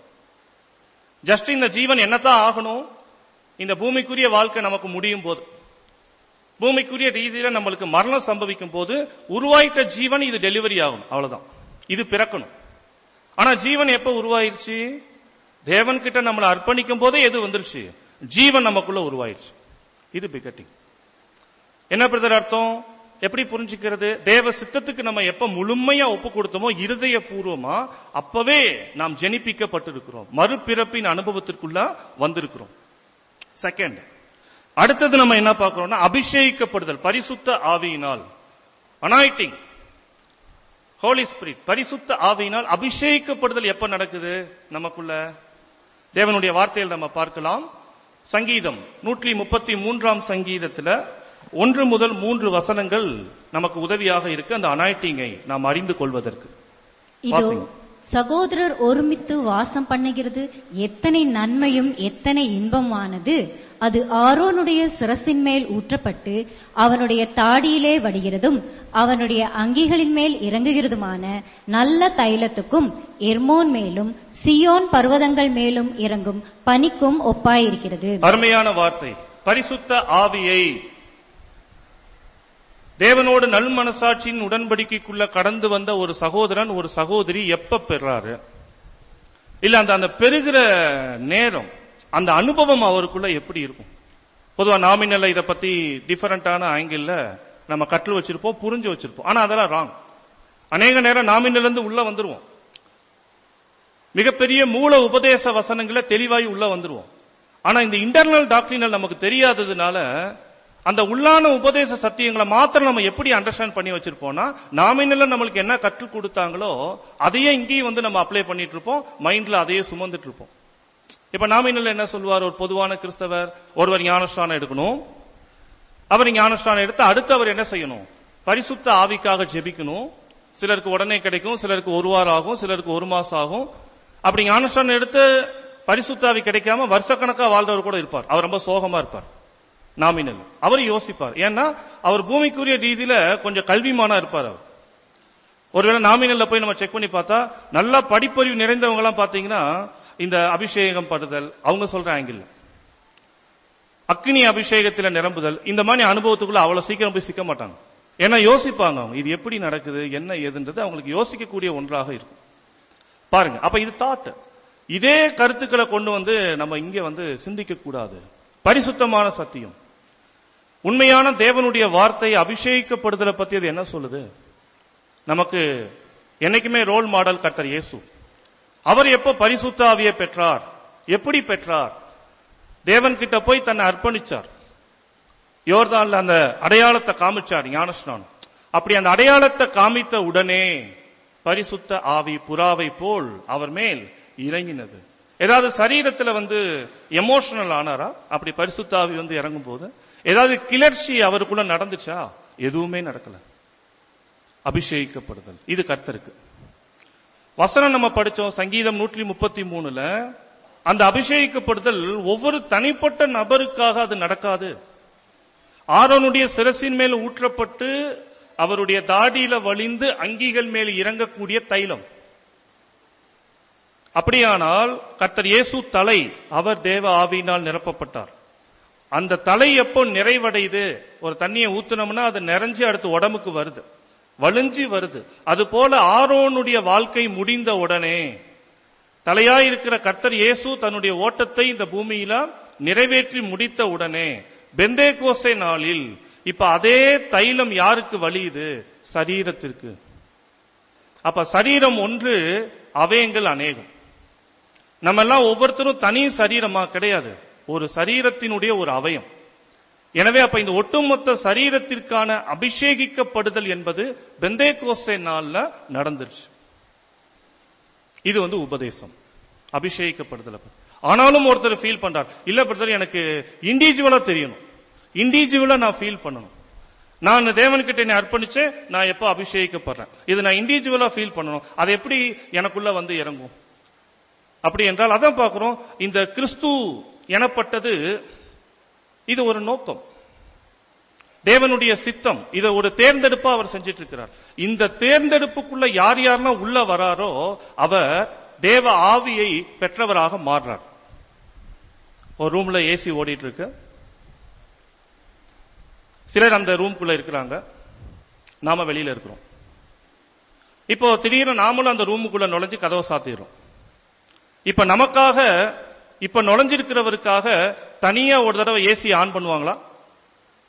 ஜஸ்ட் இந்த ஜீவன் என்னத்தான் ஆகணும் இந்த பூமிக்குரிய வாழ்க்கை நமக்கு முடியும் போது பூமிக்குரிய ரீதியில நம்மளுக்கு மரணம் சம்பவிக்கும் போது உருவாயிட்ட ஜீவன் இது டெலிவரி ஆகும் அவ்வளவுதான் இது பிறக்கணும் ஆனா ஜீவன் எப்ப உருவாயிருச்சு தேவன் கிட்ட நம்மளை அர்ப்பணிக்கும் போதே எது வந்துருச்சு ஜீவன் நமக்குள்ள உருவாயிருச்சு இது பிகட்டிங் என்ன பிரதர் அர்த்தம் எப்படி புரிஞ்சுக்கிறது தேவ சித்தத்துக்கு நம்ம எப்ப முழுமையா ஒப்பு கொடுத்தோமோ இருதய பூர்வமா அப்பவே நாம் ஜெனிப்பிக்கப்பட்டிருக்கிறோம் மறுபிறப்பின் அனுபவத்திற்குள்ள வந்திருக்கிறோம் செகண்ட் அடுத்தது நம்ம என்ன பார்க்கிறோம்னா அபிஷேகிக்கப்படுதல் பரிசுத்த ஆவியினால் அனாயிட்டிங் ஹோலி ஸ்பிரிட் பரிசுத்த ஆவியினால் அபிஷேகிக்கப்படுதல் எப்ப நடக்குது நமக்குள்ள தேவனுடைய வார்த்தையில் நம்ம பார்க்கலாம் சங்கீதம் நூற்றி முப்பத்தி மூன்றாம் சங்கீதத்துல ஒன்று முதல் மூன்று வசனங்கள் நமக்கு உதவியாக இருக்கு அந்த அனாயிட்டிங்கை நாம் அறிந்து கொள்வதற்கு இதோ வாசிங்க. சகோதரர் ஒருமித்து வாசம் பண்ணுகிறது எத்தனை நன்மையும் எத்தனை இன்பமானது அது ஆரோனுடைய சிரசின் மேல் ஊற்றப்பட்டு அவனுடைய தாடியிலே வடிகிறதும் அவனுடைய அங்கிகளின் மேல் இறங்குகிறதுமான நல்ல தைலத்துக்கும் எர்மோன் மேலும் சியோன் பர்வதங்கள் மேலும் இறங்கும் பனிக்கும் ஒப்பாயிருக்கிறது அருமையான வார்த்தை பரிசுத்த ஆவியை தேவனோடு நல் மனசாட்சியின் உடன்படிக்கைக்குள்ள கடந்து வந்த ஒரு சகோதரன் ஒரு சகோதரி எப்ப பெறாரு இல்ல அந்த அந்த பெறுகிற நேரம் அந்த அனுபவம் அவருக்குள்ள எப்படி இருக்கும் பொதுவா நாமினல்ல இத பத்தி டிஃபரண்டான ஆங்கிள் நம்ம கற்று வச்சிருப்போம் புரிஞ்சு வச்சிருப்போம் ஆனா அதெல்லாம் ராங் அநேக நேரம் நாமினல் இருந்து உள்ள வந்துருவோம் மிகப்பெரிய மூல உபதேச வசனங்களை தெளிவாய் உள்ள வந்துருவோம் ஆனா இந்த இன்டர்னல் டாக்டரினல் நமக்கு தெரியாததுனால அந்த உள்ளான உபதேச சத்தியங்களை மாத்திரம் நம்ம எப்படி அண்டர்ஸ்டாண்ட் பண்ணி வச்சிருப்போம்னா நாமினல்ல நம்மளுக்கு என்ன கற்றுக் கொடுத்தாங்களோ அதையே இங்கேயும் வந்து நம்ம அப்ளை பண்ணிட்டு இருப்போம் மைண்ட்ல அதையே சுமந்துட்டு இருப்போம் இப்ப நாமினல் என்ன சொல்வார் ஒரு பொதுவான கிறிஸ்தவர் ஒருவர் ஞானஸ்தானம் எடுக்கணும் அவர் ஞானஸ்தானம் எடுத்து அடுத்து அவர் என்ன செய்யணும் பரிசுத்த ஆவிக்காக ஜெபிக்கணும் சிலருக்கு உடனே கிடைக்கும் சிலருக்கு ஒரு வாரம் ஆகும் சிலருக்கு ஒரு மாசம் ஆகும் அப்படி ஞானஸ்தானம் எடுத்து பரிசுத்த ஆவி கிடைக்காம வருஷக்கணக்கா வாழ்றவர் கூட இருப்பார் அவர் ரொம்ப சோகமா இருப்பார் நாமினல் அவர் யோசிப்பார் ஏன்னா அவர் பூமிக்குரிய ரீதியில கொஞ்சம் கல்விமானா இருப்பார் அவர் ஒருவேளை நாமினல்ல போய் நம்ம செக் பண்ணி பார்த்தா நல்லா படிப்பறிவு நிறைந்தவங்க எல்லாம் பாத்தீங்கன்னா இந்த அபிஷேகம் படுதல் அவங்க சொல்ற ஆங்கிள் அக்னி அபிஷேகத்துல நிரம்புதல் இந்த மாதிரி அனுபவத்துக்குள்ள அவ்வளவு சீக்கிரம் போய் சிக்க மாட்டாங்க ஏன்னா யோசிப்பாங்க அவங்க இது எப்படி நடக்குது என்ன ஏதுன்றது அவங்களுக்கு யோசிக்கக்கூடிய ஒன்றாக இருக்கும் பாருங்க அப்ப இது தாட் இதே கருத்துக்களை கொண்டு வந்து நம்ம இங்க வந்து சிந்திக்க கூடாது பரிசுத்தமான சத்தியம் உண்மையான தேவனுடைய வார்த்தை அபிஷேகிக்கப்படுதலை பத்தி அது என்ன சொல்லுது நமக்கு என்னைக்குமே ரோல் மாடல் கர்த்தர் இயேசு அவர் எப்போ பரிசுத்த ஆவியை பெற்றார் எப்படி பெற்றார் தேவன் கிட்ட போய் தன்னை அர்ப்பணிச்சார் யோர்தான்ல அந்த அடையாளத்தை காமிச்சார் ஞானஸ்நானம் அப்படி அந்த அடையாளத்தை காமித்த உடனே பரிசுத்த ஆவி புறாவை போல் அவர் மேல் இறங்கினது ஏதாவது சரீரத்துல வந்து எமோஷனல் ஆனாரா அப்படி பரிசுத்த ஆவி வந்து இறங்கும் போது ஏதாவது கிளர்ச்சி அவருக்குள்ள நடந்துச்சா எதுவுமே நடக்கல அபிஷேகிக்கப்படுதல் இது கர்த்தருக்கு வசனம் நம்ம படிச்சோம் சங்கீதம் நூற்றி முப்பத்தி மூணுல அந்த அபிஷேகிக்கப்படுதல் ஒவ்வொரு தனிப்பட்ட நபருக்காக அது நடக்காது ஆரோனுடைய சிரசின் மேல் ஊற்றப்பட்டு அவருடைய தாடியில வழிந்து அங்கிகள் மேல் இறங்கக்கூடிய தைலம் அப்படியானால் கர்த்தர் இயேசு தலை அவர் தேவ ஆவியினால் நிரப்பப்பட்டார் அந்த தலை எப்போ நிறைவடையுது ஒரு தண்ணியை ஊத்துனோம்னா அது நிறைஞ்சு அடுத்து உடம்புக்கு வருது வலிஞ்சு வருது அது போல ஆரோனுடைய வாழ்க்கை முடிந்த உடனே தலையாய் இருக்கிற கர்த்தர் இயேசு தன்னுடைய ஓட்டத்தை இந்த பூமியில நிறைவேற்றி முடித்த உடனே பெந்தே கோசை நாளில் இப்ப அதே தைலம் யாருக்கு வலியுது சரீரத்திற்கு அப்ப சரீரம் ஒன்று அவயங்கள் அநேகம் நம்ம எல்லாம் ஒவ்வொருத்தரும் தனி சரீரமா கிடையாது ஒரு சரீரத்தினுடைய ஒரு அவயம் எனவே அப்ப இந்த ஒட்டுமொத்த சரீரத்திற்கான அபிஷேகிக்கப்படுதல் என்பது பெந்தே கோஸ்தே நாள்ல நடந்துருச்சு இது வந்து உபதேசம் அபிஷேகிக்கப்படுதல் அப்ப. ஆனாலும் ஒருத்தர் ஃபீல் பண்றார் இல்ல பிரதர் எனக்கு இண்டிவிஜுவலா தெரியணும் இண்டிவிஜுவலா நான் ஃபீல் பண்ணணும் நான் தேவன்கிட்ட என்னை அர்ப்பணிச்சேன் நான் எப்போ அபிஷேகிக்கப்படுறேன் இது நான் இண்டிவிஜுவலா ஃபீல் பண்ணணும் அது எப்படி எனக்குள்ள வந்து இறங்கும் அப்படி என்றால் அதான் பார்க்கிறோம் இந்த கிறிஸ்து எனப்பட்டது இது ஒரு நோக்கம் தேவனுடைய சித்தம் இதை ஒரு தேர்ந்தெடுப்பா அவர் செஞ்சிட்டு இருக்கிறார் இந்த தேர்ந்தெடுப்புக்குள்ள யார் யாரெல்லாம் உள்ள வராரோ அவர் தேவ ஆவியை பெற்றவராக மாறுறார் ஒரு ரூம்ல ஏசி ஓடிட்டு இருக்கு சிலர் அந்த ரூம்குள்ள இருக்கிறாங்க நாம வெளியில இருக்கிறோம் இப்போ திடீர்னு நாமளும் அந்த ரூமுக்குள்ள நுழைஞ்சு கதவை சாத்திடுறோம் இப்ப நமக்காக இப்ப நுழைஞ்சிருக்கிறவருக்காக தனியா ஒரு தடவை ஏசி ஆன் பண்ணுவாங்களா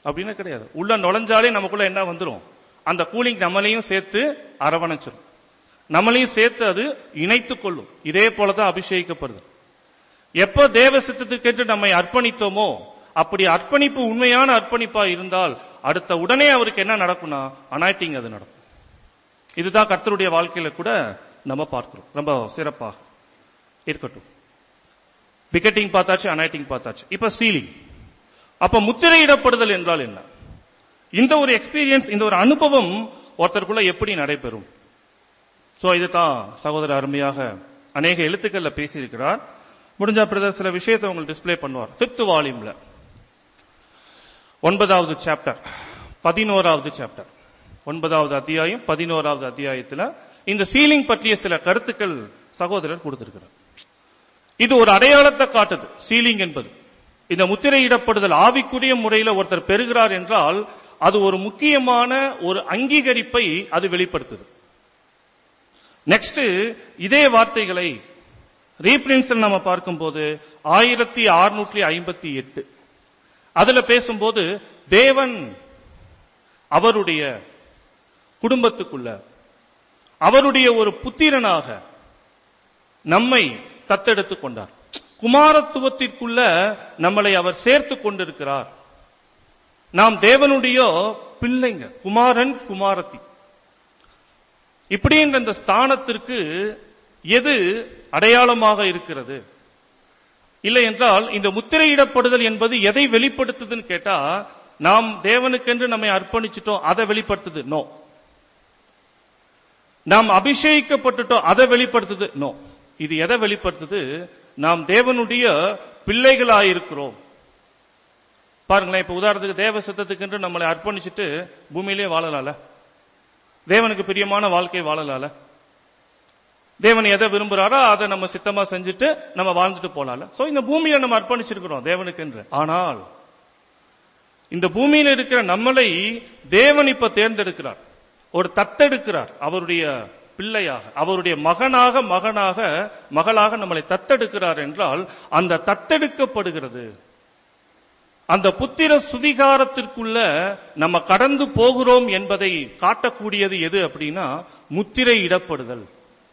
அப்படின்னு கிடையாது உள்ள நுழைஞ்சாலே நமக்குள்ள என்ன வந்துரும் அந்த கூலிங் நம்மளையும் சேர்த்து அரவணைச்சிரும் நம்மளையும் சேர்த்து அது இணைத்துக் கொள்ளும் இதே போலதான் அபிஷேகிக்கப்படுது எப்ப தேவ சித்தத்துக்கென்று நம்மை அர்ப்பணித்தோமோ அப்படி அர்ப்பணிப்பு உண்மையான அர்ப்பணிப்பா இருந்தால் அடுத்த உடனே அவருக்கு என்ன நடக்கும்னா அனாய்டிங் அது நடக்கும் இதுதான் கர்த்தருடைய வாழ்க்கையில கூட நம்ம பார்க்கிறோம் ரொம்ப சிறப்பாக இருக்கட்டும் பிக்கெட்டிங் பார்த்தாச்சு அனாய்டிங் பார்த்தாச்சு இப்ப சீலிங் அப்ப முத்திரையிடப்படுதல் என்றால் என்ன இந்த ஒரு எக்ஸ்பீரியன்ஸ் இந்த ஒரு அனுபவம் ஒருத்தருக்குள்ள எப்படி நடைபெறும் சோ இதுதான் சகோதரர் அருமையாக அநேக எழுத்துக்கள்ல பேசியிருக்கிறார் முடிஞ்சா பிரதர் சில விஷயத்தை உங்களுக்கு டிஸ்ப்ளே பண்ணுவார் பிப்த் வால்யூம்ல ஒன்பதாவது சாப்டர் பதினோராவது சாப்டர் ஒன்பதாவது அத்தியாயம் பதினோராவது அத்தியாயத்துல இந்த சீலிங் பற்றிய சில கருத்துக்கள் சகோதரர் கொடுத்திருக்கிறார் இது ஒரு அடையாளத்தை காட்டுது சீலிங் என்பது இந்த முத்திரையிடப்படுதல் ஆவிக்குரிய முறையில் ஒருத்தர் பெறுகிறார் என்றால் அது ஒரு முக்கியமான ஒரு அங்கீகரிப்பை அது வெளிப்படுத்துது நெக்ஸ்ட் இதே வார்த்தைகளை ரீபிரின்ஸில் நம்ம பார்க்கும்போது ஆயிரத்தி அறுநூற்றி ஐம்பத்தி எட்டு அதுல பேசும்போது தேவன் அவருடைய குடும்பத்துக்குள்ள அவருடைய ஒரு புத்திரனாக நம்மை தத்தெடுத்துக் கொண்டார் குமாரத்துவத்திற்குள்ள நம்மளை அவர் சேர்த்து கொண்டிருக்கிறார் நாம் தேவனுடைய பிள்ளைங்க குமாரன் குமாரத்தி இப்படின்ற இந்த ஸ்தானத்திற்கு எது அடையாளமாக இருக்கிறது இல்லை என்றால் இந்த முத்திரையிடப்படுதல் என்பது எதை வெளிப்படுத்துதுன்னு கேட்டா நாம் தேவனுக்கென்று நம்மை அர்ப்பணிச்சிட்டோம் அதை வெளிப்படுத்துது நோ நாம் அபிஷேகிக்கப்பட்டுட்டோம் அதை வெளிப்படுத்துது நோ இது எதை வெளிப்படுத்துது நாம் தேவனுடைய பிள்ளைகளாயிருக்கிறோம் பாருங்களேன் இப்ப உதாரணத்துக்கு தேவ சித்தத்துக்கென்று நம்மளை அர்ப்பணிச்சுட்டு பூமியிலே வாழலால தேவனுக்கு பிரியமான வாழ்க்கை வாழலால தேவன் எதை விரும்புறாரோ அதை நம்ம சித்தமா செஞ்சுட்டு நம்ம வாழ்ந்துட்டு போலால சோ இந்த பூமியில நம்ம அர்ப்பணிச்சிருக்கிறோம் தேவனுக்கு என்று ஆனால் இந்த பூமியில இருக்கிற நம்மளை தேவன் இப்ப தேர்ந்தெடுக்கிறார் ஒரு தத்தெடுக்கிறார் அவருடைய பிள்ளையாக அவருடைய மகனாக மகனாக மகளாக நம்மளை தத்தெடுக்கிறார் என்றால் அந்த தத்தெடுக்கப்படுகிறது அந்த புத்திர சுதிகாரத்திற்குள்ள நம்ம கடந்து போகிறோம் என்பதை காட்டக்கூடியது எது அப்படின்னா முத்திரை இடப்படுதல்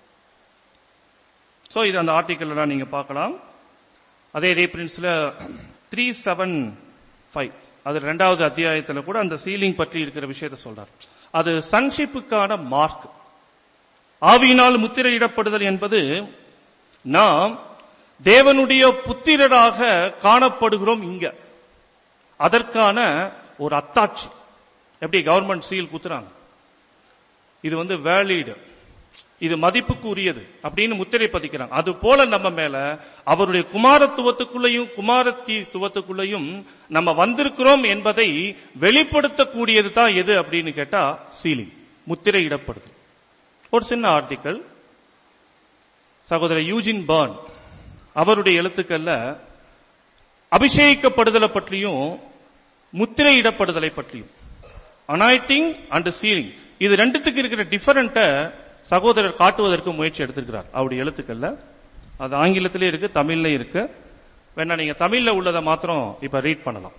சோ இது அந்த ஆர்டிக்கல்ல நீங்க பார்க்கலாம் அதே ரீபிரின்ஸ்ல த்ரீ செவன் ஃபைவ் அது ரெண்டாவது அத்தியாயத்துல கூட அந்த சீலிங் பற்றி இருக்கிற விஷயத்தை சொல்றார் அது சன்ஷிப்புக்கான மார்க் ஆவியினால் முத்திரையிடப்படுதல் என்பது நாம் தேவனுடைய புத்திரராக காணப்படுகிறோம் இங்க அதற்கான ஒரு அத்தாட்சி எப்படி கவர்மெண்ட் சீல் குத்துறாங்க இது வந்து வேலிடு இது மதிப்புக்கு உரியது அப்படின்னு முத்திரை பதிக்கிறாங்க அது போல நம்ம மேல அவருடைய குமாரத்துவத்துக்குள்ளேயும் குமாரத்தித்துவத்துக்குள்ளேயும் நம்ம வந்திருக்கிறோம் என்பதை வெளிப்படுத்தக்கூடியது தான் எது அப்படின்னு கேட்டா சீலிங் முத்திரை இடப்படுது ஒரு சின்ன ஆர்டிக்கல் சகோதரர் யூஜின் பர்ன் அவருடைய எழுத்துக்கள்ல அபிஷேகிக்கப்படுதலை பற்றியும் முத்திரை இடப்படுதலை பற்றியும் அனாய்டிங் அண்ட் சீலிங் இது ரெண்டுத்துக்கு இருக்கிற டிஃபரண்ட சகோதரர் காட்டுவதற்கு முயற்சி எடுத்திருக்கிறார் அவருடைய எழுத்துக்கள்ல அது ஆங்கிலத்திலே இருக்கு தமிழ்ல இருக்கு வேணா நீங்க தமிழ்ல உள்ளதை மாத்திரம் இப்ப ரீட் பண்ணலாம்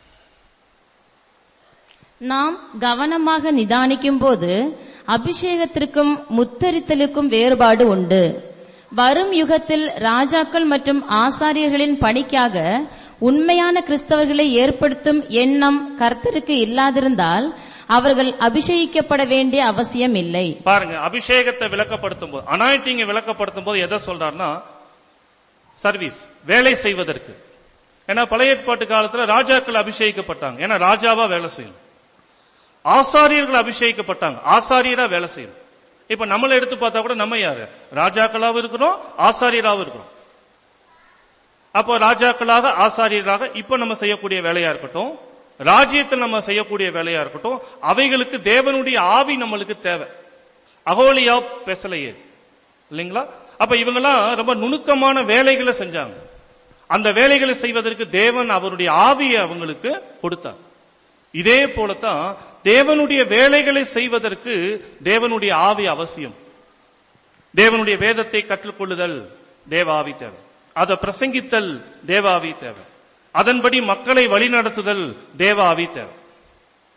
நாம் கவனமாக நிதானிக்கும் போது அபிஷேகத்திற்கும் முத்தரித்தலுக்கும் வேறுபாடு உண்டு வரும் யுகத்தில் ராஜாக்கள் மற்றும் ஆசாரியர்களின் பணிக்காக உண்மையான கிறிஸ்தவர்களை ஏற்படுத்தும் எண்ணம் கர்த்தருக்கு இல்லாதிருந்தால் அவர்கள் அபிஷேகிக்கப்பட வேண்டிய அவசியம் இல்லை பாருங்க அபிஷேகத்தை விளக்கப்படுத்தும் போது அனாயிட்டிங்க விளக்கப்படுத்தும் போது எதை சொல்றாருன்னா சர்வீஸ் வேலை செய்வதற்கு ஏன்னா பழைய ஏற்பாட்டு காலத்துல ராஜாக்கள் அபிஷேகிக்கப்பட்டாங்க ஏன்னா ராஜாவா வேலை செய்யணும் ஆசாரியர்கள் அபிஷேகிக்கப்பட்டாங்க ஆசாரியரா வேலை செய்யணும் இப்ப நம்மள எடுத்து பார்த்தா கூட நம்ம யாரு ராஜாக்களாவும் இருக்கிறோம் ஆசாரியராகவும் இருக்கிறோம் அப்போ ராஜாக்களாக ஆசாரியராக இப்ப நம்ம செய்யக்கூடிய வேலையா இருக்கட்டும் ராஜ்யத்தில் நம்ம செய்யக்கூடிய வேலையா இருக்கட்டும் அவைகளுக்கு தேவனுடைய ஆவி நம்மளுக்கு தேவை அகோலியா பெசலையே இல்லைங்களா அப்ப இவங்கெல்லாம் ரொம்ப நுணுக்கமான வேலைகளை செஞ்சாங்க அந்த வேலைகளை செய்வதற்கு தேவன் அவருடைய ஆவியை அவங்களுக்கு கொடுத்தார் இதே போலத்தான் தேவனுடைய வேலைகளை செய்வதற்கு தேவனுடைய ஆவி அவசியம் தேவனுடைய வேதத்தை கற்றுக்கொள்ளுதல் தேவ ஆவி தேவை அதை பிரசங்கித்தல் தேவ ஆவி தேவை அதன்படி மக்களை வழிநடத்துதல் தேவ ஆவி தேவை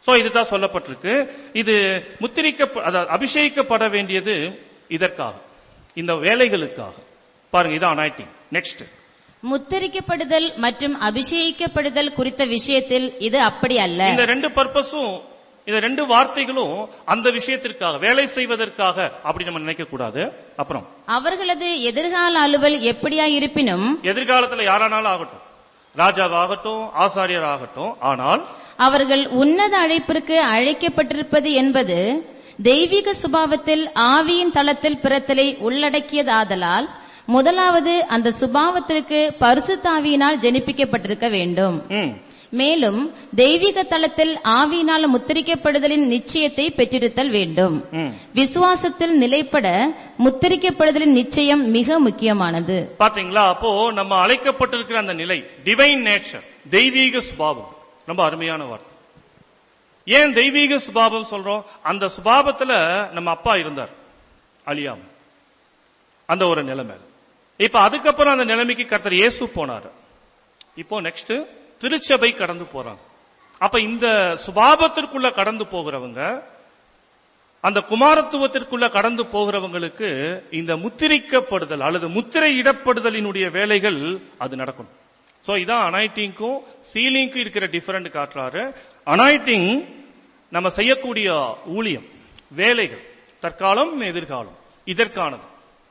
சோ இதுதான் சொல்லப்பட்டிருக்கு இது முத்திரிக்க அதாவது அபிஷேகிக்கப்பட வேண்டியது இதற்காக இந்த வேலைகளுக்காக பாருங்க இதான் அனாயிட்டிங் நெக்ஸ்ட் முத்தரிக்கப்படுதல் மற்றும் அபிஷேகிக்கப்படுதல் குறித்த விஷயத்தில் இது அப்படி அல்ல இந்த ரெண்டு பர்பஸும் இந்த ரெண்டு வார்த்தைகளும் அந்த விஷயத்திற்காக வேலை செய்வதற்காக அப்படி நம்ம நினைக்க கூடாது அப்புறம் அவர்களது எதிர்கால அலுவல் எப்படியா இருப்பினும் எதிர்காலத்துல யாரானாலும் ஆகட்டும் ராஜாவாகட்டும் ஆசாரியர் ஆகட்டும் ஆனால் அவர்கள் உன்னத அழைப்பிற்கு அழைக்கப்பட்டிருப்பது என்பது தெய்வீக சுபாவத்தில் ஆவியின் தளத்தில் பிறத்தலை உள்ளடக்கியதாதலால் முதலாவது அந்த சுபாவத்திற்கு பரிசுத்தாவியினால் ஜெனிப்பிக்கப்பட்டிருக்க வேண்டும் ம், மேலும் தெய்வீக தளத்தில் ஆவியினால் முத்திரிக்கப்படுதலின் நிச்சயத்தை பெற்றிருத்தல் வேண்டும் ம். விசுவாசத்தில் நிலைப்பட முத்திரிக்கப்படுதலின் நிச்சயம் மிக முக்கியமானது பாத்தீங்களா அப்போ நம்ம அழைக்கப்பட்டிருக்கிற அந்த நிலை டிவைன் நேச்சர் தெய்வீக சுபாவம் ரொம்ப அருமையான வார்த்தை ஏன் தெய்வீக சுபாவம் சொல்றோம் அந்த சுபாவத்துல நம்ம அப்பா இருந்தார் அழியாம அந்த ஒரு நிலைமை இப்ப அதுக்கப்புறம் அந்த நிலைமைக்கு கர்த்தர் இயேசு போனாரு இப்போ நெக்ஸ்ட் திருச்சபை கடந்து போறாங்க அப்ப இந்த சுபாவத்திற்குள்ள கடந்து போகிறவங்க அந்த குமாரத்துவத்திற்குள்ள கடந்து போகிறவங்களுக்கு இந்த முத்திரிக்கப்படுதல் அல்லது முத்திரையிடப்படுதலினுடைய வேலைகள் அது நடக்கணும் சோ இதான் அனாயிட்டிங்க்கும் சீலிங்க்கும் இருக்கிற டிஃபரண்ட் காட்டுறாரு அனாயிட்டிங் நம்ம செய்யக்கூடிய ஊழியம் வேலைகள் தற்காலம் எதிர்காலம் இதற்கானது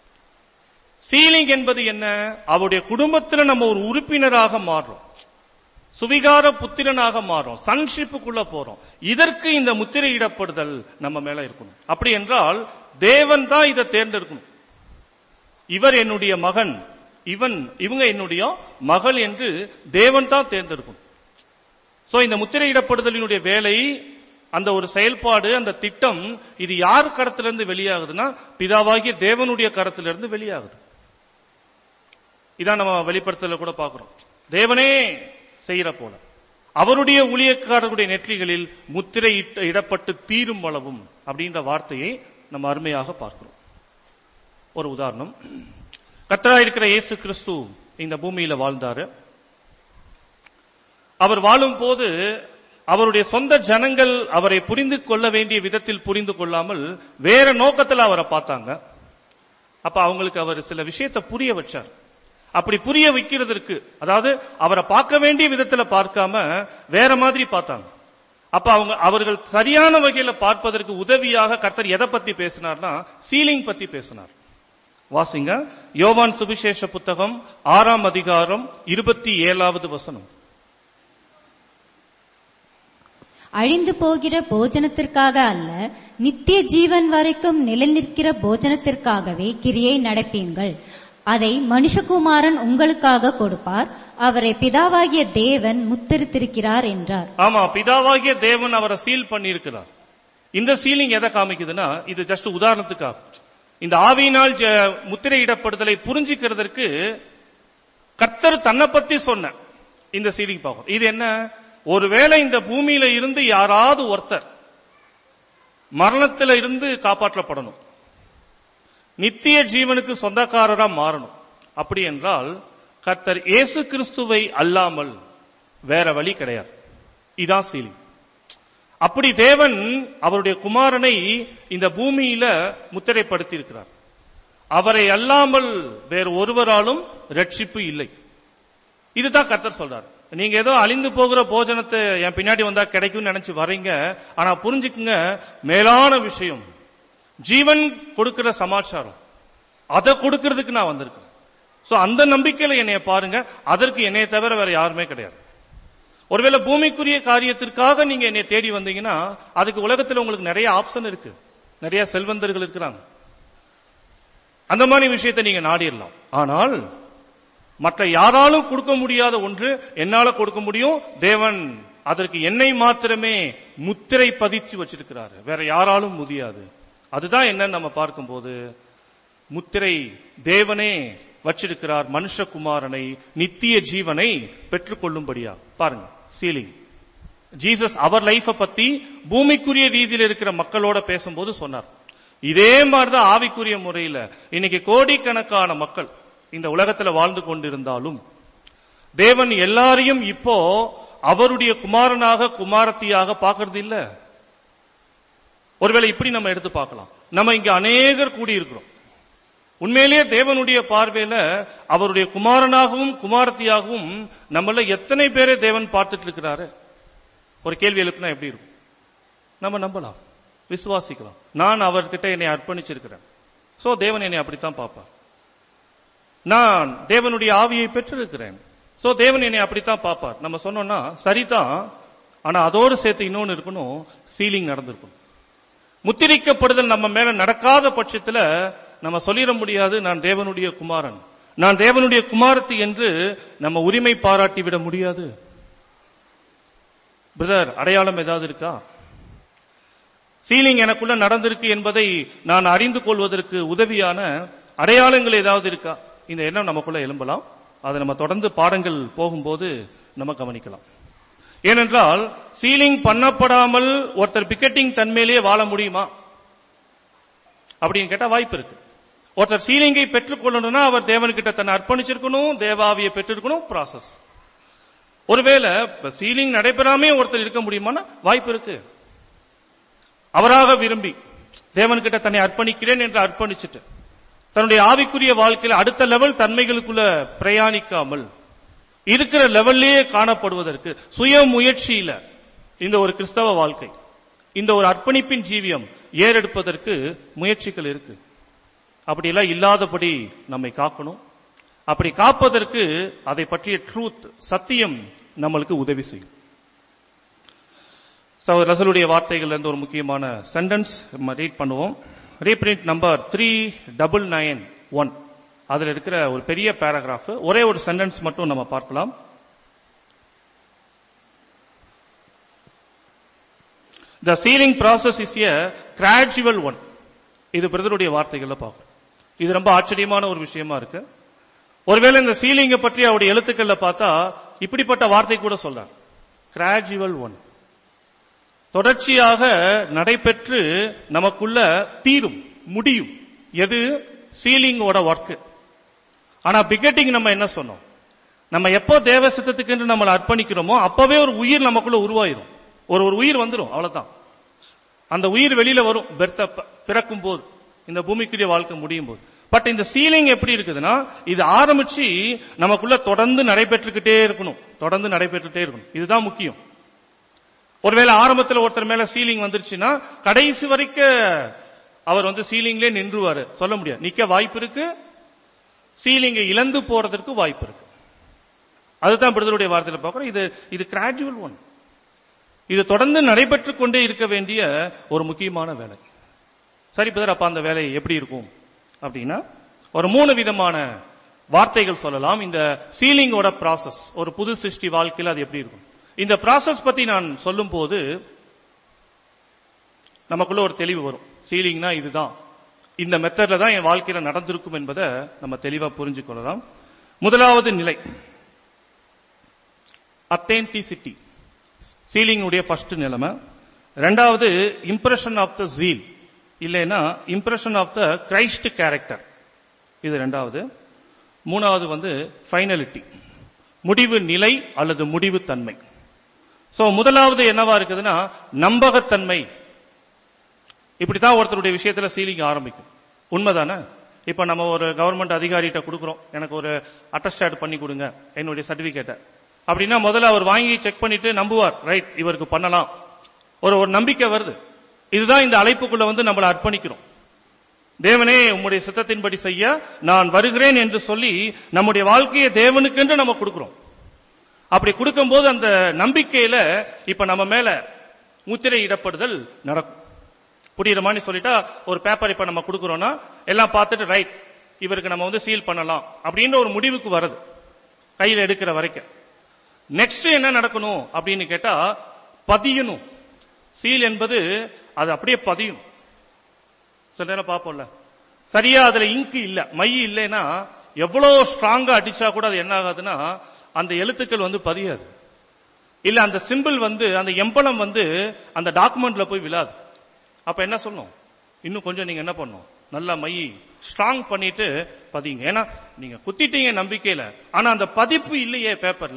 சீலிங் என்பது என்ன அவருடைய குடும்பத்துல நம்ம ஒரு உறுப்பினராக மாறுறோம் சுவிகார புத்திரனாக மாறும் சன்ஷிப்புக்குள்ள போறோம் இதற்கு இந்த முத்திரையிடப்படுதல் நம்ம மேல இருக்கணும் அப்படி என்றால் தேவன் தான் இதை தேர்ந்தெடுக்கணும் இவர் என்னுடைய மகன் இவன் இவங்க என்னுடைய மகள் என்று தேவன் தான் தேர்ந்தெடுக்கணும் சோ இந்த முத்திரையிடப்படுதலினுடைய வேலை அந்த ஒரு செயல்பாடு அந்த திட்டம் இது யார் கரத்திலிருந்து வெளியாகுதுன்னா பிதாவாகிய தேவனுடைய கரத்திலிருந்து வெளியாகுது இதான் நம்ம வெளிப்படுத்தல கூட பார்க்கிறோம் தேவனே செய்யற போல அவருடைய ஊழியக்காரருடைய நெற்றிகளில் முத்திரை இட்ட- இடப்பட்டு தீரும் அளவும் அப்படின்ற வார்த்தையை நம்ம அருமையாக பார்க்கிறோம் ஒரு உதாரணம் கத்தரா இருக்கிற இயேசு கிறிஸ்து இந்த பூமியில வாழ்ந்தாரு அவர் வாழும் போது அவருடைய சொந்த ஜனங்கள் அவரை புரிந்து கொள்ள வேண்டிய விதத்தில் புரிந்து கொள்ளாமல் வேற நோக்கத்தில் அவரை பார்த்தாங்க அப்ப அவங்களுக்கு அவர் சில விஷயத்தை புரிய வச்சார் அப்படி புரிய வைக்கிறதற்கு அதாவது அவரை பார்க்க வேண்டிய விதத்துல பார்க்காம வேற மாதிரி பார்த்தாங்க அப்ப அவங்க அவர்கள் சரியான வகையில பார்ப்பதற்கு உதவியாக கர்த்தர் எதை பத்தி பேசினார்னா சீலிங் பத்தி பேசினார் வாசிங்க யோவான் சுவிசேஷ புத்தகம் ஆறாம் அதிகாரம் இருபத்தி ஏழாவது வசனம் அழிந்து போகிற போஜனத்திற்காக அல்ல நித்திய ஜீவன் வரைக்கும் நிலைநிற்கிற போஜனத்திற்காகவே கிரியை நடப்பீங்கள் அதை மனுஷகுமாரன் உங்களுக்காக கொடுப்பார் அவரை பிதாவாகிய தேவன் முத்தரித்திருக்கிறார் என்றார் ஆமா பிதாவாகிய தேவன் அவரை சீல் பண்ணியிருக்கிறார் இந்த சீலிங் எதை காமிக்குதுன்னா இது ஜஸ்ட் உதாரணத்துக்காக இந்த ஆவியினால் ஜ- முத்திரையிடப்படுதலை புரிஞ்சுக்கிறதற்கு கர்த்தர் தன்னை பத்தி சொன்ன இந்த சீலிங் பார்க்கும் இது என்ன ஒருவேளை இந்த பூமியில இருந்து யாராவது ஒருத்தர் மரணத்துல இருந்து காப்பாற்றப்படணும் நித்திய ஜீவனுக்கு சொந்தக்காரரா மாறணும் அப்படி என்றால் கர்த்தர் இயேசு கிறிஸ்துவை அல்லாமல் வேற வழி கிடையாது இதான் சீலிங் அப்படி தேவன் அவருடைய குமாரனை இந்த பூமியில முத்திரைப்படுத்தி இருக்கிறார் அவரை அல்லாமல் வேறு ஒருவராலும் ரட்சிப்பு இல்லை இதுதான் கர்த்தர் சொல்றாரு நீங்க ஏதோ அழிந்து போகிற போஜனத்தை என் பின்னாடி வந்தா கிடைக்கும்னு நினைச்சு வர்றீங்க ஆனா புரிஞ்சுக்குங்க மேலான விஷயம் ஜீவன் கொடுக்கிற சமாச்சாரம் அதை கொடுக்கிறதுக்கு நான் வந்திருக்கேன் சோ அந்த நம்பிக்கையில என்னைய பாருங்க அதற்கு என்னைய தவிர வேற யாருமே கிடையாது ஒருவேளை பூமிக்குரிய காரியத்திற்காக நீங்க என்னை தேடி வந்தீங்கன்னா அதுக்கு உலகத்துல உங்களுக்கு நிறைய ஆப்ஷன் இருக்கு நிறைய செல்வந்தர்கள் இருக்கிறாங்க அந்த மாதிரி விஷயத்தை நீங்க நாடிடலாம் ஆனால் மற்ற யாராலும் கொடுக்க முடியாத ஒன்று என்னால கொடுக்க முடியும் தேவன் அதற்கு என்னை மாத்திரமே முத்திரை பதிச்சு வச்சிருக்கிறாரு வேற யாராலும் முடியாது அதுதான் என்னன்னு நம்ம பார்க்கும்போது முத்திரை தேவனே வச்சிருக்கிறார் மனுஷகுமாரனை நித்திய ஜீவனை பெற்றுக்கொள்ளும்படியா பாருங்க சீலிங் ஜீசஸ் அவர் லைஃப பத்தி பூமிக்குரிய ரீதியில் இருக்கிற மக்களோட பேசும்போது சொன்னார் இதே மாதிரிதான் ஆவிக்குரிய முறையில இன்னைக்கு கோடிக்கணக்கான மக்கள் இந்த உலகத்துல வாழ்ந்து கொண்டிருந்தாலும் தேவன் எல்லாரையும் இப்போ அவருடைய குமாரனாக குமாரத்தியாக பார்க்கறது இல்ல ஒருவேளை இப்படி நம்ம எடுத்து பார்க்கலாம் நம்ம இங்க அநேகர் கூடி இருக்கிறோம் உண்மையிலேயே தேவனுடைய பார்வையில அவருடைய குமாரனாகவும் குமாரத்தியாகவும் நம்மள எத்தனை பேரை தேவன் பார்த்துட்டு இருக்கிறாரு ஒரு கேள்வி எழுப்புனா எப்படி இருக்கும் நம்ம நம்பலாம் விசுவாசிக்கலாம் நான் அவர்கிட்ட என்னை அர்ப்பணிச்சிருக்கிறேன் சோ தேவன் என்னை அப்படித்தான் பார்ப்பார் நான் தேவனுடைய ஆவியை பெற்றிருக்கிறேன் சோ தேவன் என்னை அப்படித்தான் பார்ப்பார் நம்ம சொன்னோம்னா சரிதான் ஆனா அதோடு சேர்த்து இன்னொன்னு இருக்கணும் சீலிங் நடந்திருக்கணும் முத்திரிக்கப்படுதல் நம்ம மேல நடக்காத பட்சத்துல நம்ம சொல்லிட முடியாது நான் தேவனுடைய குமாரன் நான் தேவனுடைய குமாரத்தி என்று நம்ம உரிமை பாராட்டி விட முடியாது பிரதர் அடையாளம் ஏதாவது இருக்கா சீலிங் எனக்குள்ள நடந்திருக்கு என்பதை நான் அறிந்து கொள்வதற்கு உதவியான அடையாளங்கள் ஏதாவது இருக்கா இந்த எண்ணம் நமக்குள்ள எழும்பலாம் அதை நம்ம தொடர்ந்து பாடங்கள் போகும்போது நம்ம கவனிக்கலாம் ஏனென்றால் சீலிங் பண்ணப்படாமல் ஒருத்தர் பிக்கெட்டிங் தன்மையிலேயே வாழ முடியுமா அப்படின்னு கேட்டா வாய்ப்பு இருக்கு ஒருத்தர் சீலிங்கை பெற்றுக்கொள்ளணும்னா அவர் தேவன்கிட்ட தன்னை அர்ப்பணிச்சிருக்கணும் தேவாவியை பெற்றிருக்கணும் ப்ராசஸ் ஒருவேளை சீலிங் நடைபெறாமே ஒருத்தர் இருக்க முடியுமானா வாய்ப்பு இருக்கு அவராக விரும்பி தேவன்கிட்ட தன்னை அர்ப்பணிக்கிறேன் என்று அர்ப்பணிச்சுட்டு தன்னுடைய ஆவிக்குரிய வாழ்க்கையில அடுத்த லெவல் தன்மைகளுக்குள்ள பிரயாணிக்காமல் இருக்கிற லெவல்லையே காணப்படுவதற்கு சுய முயற்சியில இந்த ஒரு கிறிஸ்தவ வாழ்க்கை இந்த ஒரு அர்ப்பணிப்பின் ஜீவியம் ஏறெடுப்பதற்கு முயற்சிகள் இருக்கு அப்படியெல்லாம் இல்லாதபடி நம்மை காக்கணும் அப்படி காப்பதற்கு அதை பற்றிய ட்ரூத் சத்தியம் நம்மளுக்கு உதவி செய்யும் So, ரசலுடைய வார்த்தைகள்ல இருந்து ஒரு முக்கியமான சென்டென்ஸ் ரீட் பண்ணுவோம் reprint number three double nine one அதுல இருக்கிற ஒரு பெரிய பேராகிராஃப் ஒரே ஒரு சென்டென்ஸ் மட்டும் நம்ம பார்க்கலாம் the sealing process is a gradual one இது பிரதருடைய வார்த்தைகள்ல பார்க்கும் இது ரொம்ப ஆச்சரியமான ஒரு விஷயமா இருக்கு ஒருவேளை இந்த சீலிங்கை பற்றி அவருடைய எழுத்துக்கள்ல பார்த்தா இப்படிப்பட்ட வார்த்தை கூட சொல்றார் கிராஜுவல் ஒன் தொடர்ச்சியாக நடைபெற்று நமக்குள்ள தீரும் முடியும் எது சீலிங்கோட ஒர்க் ஆனா பிகெட்டிங் நம்ம என்ன சொன்னோம் நம்ம எப்போ தேவ சித்தத்துக்கு என்று நம்மளை அர்ப்பணிக்கிறோமோ அப்பவே ஒரு உயிர் நமக்குள்ள உருவாயிரும் ஒரு ஒரு உயிர் வந்துடும் அவ்வளவுதான் அந்த உயிர் வெளியில வரும் பெர்த்த பிறக்கும் போது இந்த பூமிக்குரிய வாழ்க்கை முடியும் போது பட் இந்த சீலிங் எப்படி இருக்குதுன்னா இது ஆரம்பிச்சு நமக்குள்ள தொடர்ந்து நடைபெற்றுக்கிட்டே இருக்கணும் தொடர்ந்து நடைபெற்றுட்டே இருக்கணும் இதுதான் முக்கியம் ஒருவேளை ஆரம்பத்தில் ஒருத்தர் மேல சீலிங் வந்துருச்சுன்னா கடைசி வரைக்கும் அவர் வந்து சீலிங்லே நின்றுவாரு சொல்ல முடியாது நிக்க வாய்ப்பு இருக்கு சீலிங்கை இழந்து போறதற்கு வாய்ப்பு இருக்கு அதுதான் விடுதலுடைய வார்த்தையில பார்க்கிறோம் இது இது கிராஜுவல் ஒன் இது தொடர்ந்து நடைபெற்றுக் கொண்டே இருக்க வேண்டிய ஒரு முக்கியமான வேலை சரி பிதர் அப்ப அந்த வேலை எப்படி இருக்கும் அப்படின்னா ஒரு மூணு விதமான வார்த்தைகள் சொல்லலாம் இந்த சீலிங்கோட ப்ராசஸ் ஒரு புது சிருஷ்டி வாழ்க்கையில் அது எப்படி இருக்கும் இந்த ப்ராசஸ் பத்தி நான் சொல்லும் போது நமக்குள்ள ஒரு தெளிவு வரும் சீலிங்னா இதுதான் இந்த மெத்தட்ல தான் என் வாழ்க்கையில நடந்திருக்கும் என்பதை நம்ம தெளிவா புரிஞ்சு கொள்ளலாம் முதலாவது நிலை அத்தென்டிசிட்டி சீலிங்குடைய ஃபர்ஸ்ட் நிலைமை ரெண்டாவது இம்ப்ரெஷன் ஆஃப் த ஜீல் இல்லைன்னா impression of the Christ character இது ரெண்டாவது மூணாவது வந்து ஃபைனலிட்டி முடிவு நிலை அல்லது முடிவு தன்மை சோ முதலாவது என்னவா இருக்குதுன்னா நம்பகத்தன்மை இப்படித்தான் ஒருத்தருடைய விஷயத்துல சீலிங் ஆரம்பிக்கும் உண்மைதானே இப்ப நம்ம ஒரு கவர்மெண்ட் அதிகாரிகிட்ட கொடுக்குறோம் எனக்கு ஒரு அட்டஸ்டாட் பண்ணி கொடுங்க என்னுடைய சர்டிபிகேட்டை அப்படின்னா முதல்ல அவர் வாங்கி செக் பண்ணிட்டு நம்புவார் ரைட் இவருக்கு பண்ணலாம் ஒரு ஒரு நம்பிக்கை வருது இதுதான் இந்த அழைப்புக்குள்ள வந்து நம்மளை அர்ப்பணிக்கிறோம் தேவனே உம்முடைய சித்தத்தின்படி செய்ய நான் வருகிறேன் என்று சொல்லி நம்முடைய வாழ்க்கையை தேவனுக்கென்று நம்ம கொடுக்கிறோம் அப்படி கொடுக்கும்போது அந்த நம்பிக்கையில இப்ப நம்ம மேல முத்திரை இடப்படுதல் நடக்கும் புரியுற மாதிரி சொல்லிட்டா ஒரு பேப்பர் இப்ப நம்ம கொடுக்கறோம்னா எல்லாம் பார்த்துட்டு ரைட் இவருக்கு நம்ம வந்து சீல் பண்ணலாம் அப்படின்ற ஒரு முடிவுக்கு வருது கையில் எடுக்கிற வரைக்கும் நெக்ஸ்ட் என்ன நடக்கணும் அப்படின்னு கேட்டா பதியணும் சீல் என்பது அது அப்படியே பதியும் சில நேரம் பார்ப்போம்ல சரியா அதுல இங்கு இல்ல மை இல்லைன்னா எவ்வளவு ஸ்ட்ராங்கா அடிச்சா கூட அது என்ன ஆகாதுன்னா அந்த எழுத்துக்கள் வந்து பதியாது இல்ல அந்த சிம்பிள் வந்து அந்த எம்பளம் வந்து அந்த டாக்குமெண்ட்ல போய் விழாது அப்ப என்ன சொல்லணும் இன்னும் கொஞ்சம் நீங்க என்ன பண்ணணும் நல்லா மை ஸ்ட்ராங் பண்ணிட்டு பதிங்க ஏன்னா நீங்க குத்திட்டீங்க நம்பிக்கையில ஆனா அந்த பதிப்பு இல்லையே பேப்பர்ல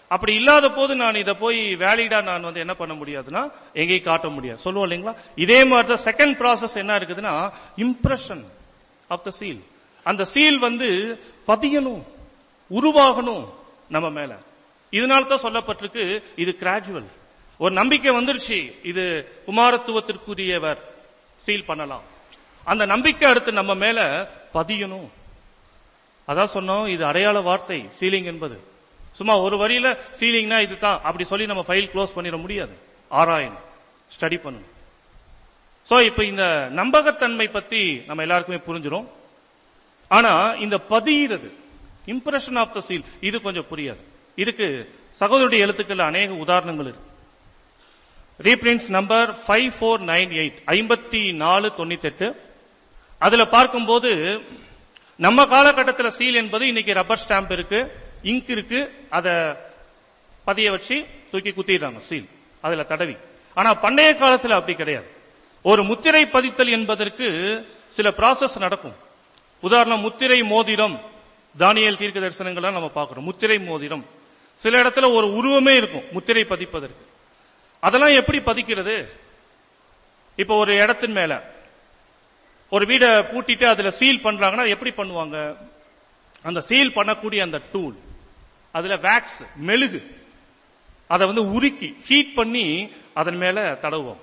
அப்படி இல்லாத போது நான் இதை போய் வேலிடா நான் வந்து என்ன பண்ண முடியாதுன்னா எங்கேயும் காட்ட முடியாது சொல்லுவோம் இல்லைங்களா இதே மாதிரி தான் செகண்ட் ப்ராசஸ் என்ன இருக்குதுன்னா இம்ப்ரெஷன் ஆஃப் த சீல் அந்த சீல் வந்து பதியணும் உருவாகணும் நம்ம மேல இதனால தான் சொல்லப்பட்டிருக்கு இது கிராஜுவல் ஒரு நம்பிக்கை வந்துருச்சு இது குமாரத்துவத்திற்குரியவர் சீல் பண்ணலாம் அந்த நம்பிக்கை அடுத்து நம்ம மேல பதியணும் அதான் சொன்னோம் இது அடையாள வார்த்தை சீலிங் என்பது சும்மா ஒரு வரியில சீலிங்னா இதுதான் அப்படி சொல்லி நம்ம ஃபைல் க்ளோஸ் பண்ணிட முடியாது ஆராயணும் ஸ்டடி பண்ணணும் சோ இப்ப இந்த நம்பகத்தன்மை பத்தி நம்ம எல்லாருக்குமே புரிஞ்சிரும் ஆனா இந்த பதியிறது இம்ப்ரெஷன் ஆஃப் த சீல் இது கொஞ்சம் புரியாது இதுக்கு சகோதரருடைய எழுத்துக்கள் அநேக உதாரணங்கள் இருக்கு reprints number five four nine eight ஐம்பத்தி நாலு தொண்ணூத்தி எட்டு அதுல பார்க்கும்போது நம்ம காலகட்டத்தில் சீல் என்பது இன்னைக்கு ரப்பர் ஸ்டாம்ப் இருக்கு இங்க் இருக்கு அத பதிய வச்சு தூக்கி குத்திடுறாங்க சீல் அதுல தடவி ஆனா பண்டைய காலத்துல அப்படி கிடையாது ஒரு முத்திரை பதித்தல் என்பதற்கு சில ப்ராசஸ் நடக்கும் உதாரணம் முத்திரை மோதிரம் தானியல் தீர்க்க தரிசனங்கள்லாம் நம்ம பார்க்கிறோம் முத்திரை மோதிரம் சில இடத்துல ஒரு உருவமே இருக்கும் முத்திரை பதிப்பதற்கு அதெல்லாம் எப்படி பதிக்கிறது இப்ப ஒரு இடத்தின் மேல ஒரு வீடை பூட்டிட்டு அதுல சீல் பண்றாங்கன்னா எப்படி பண்ணுவாங்க அந்த சீல் பண்ணக்கூடிய அந்த டூல் அதுல வேக்ஸ் மெழுகு அதை வந்து உருக்கி ஹீட் பண்ணி அதன் மேல தடவுவோம்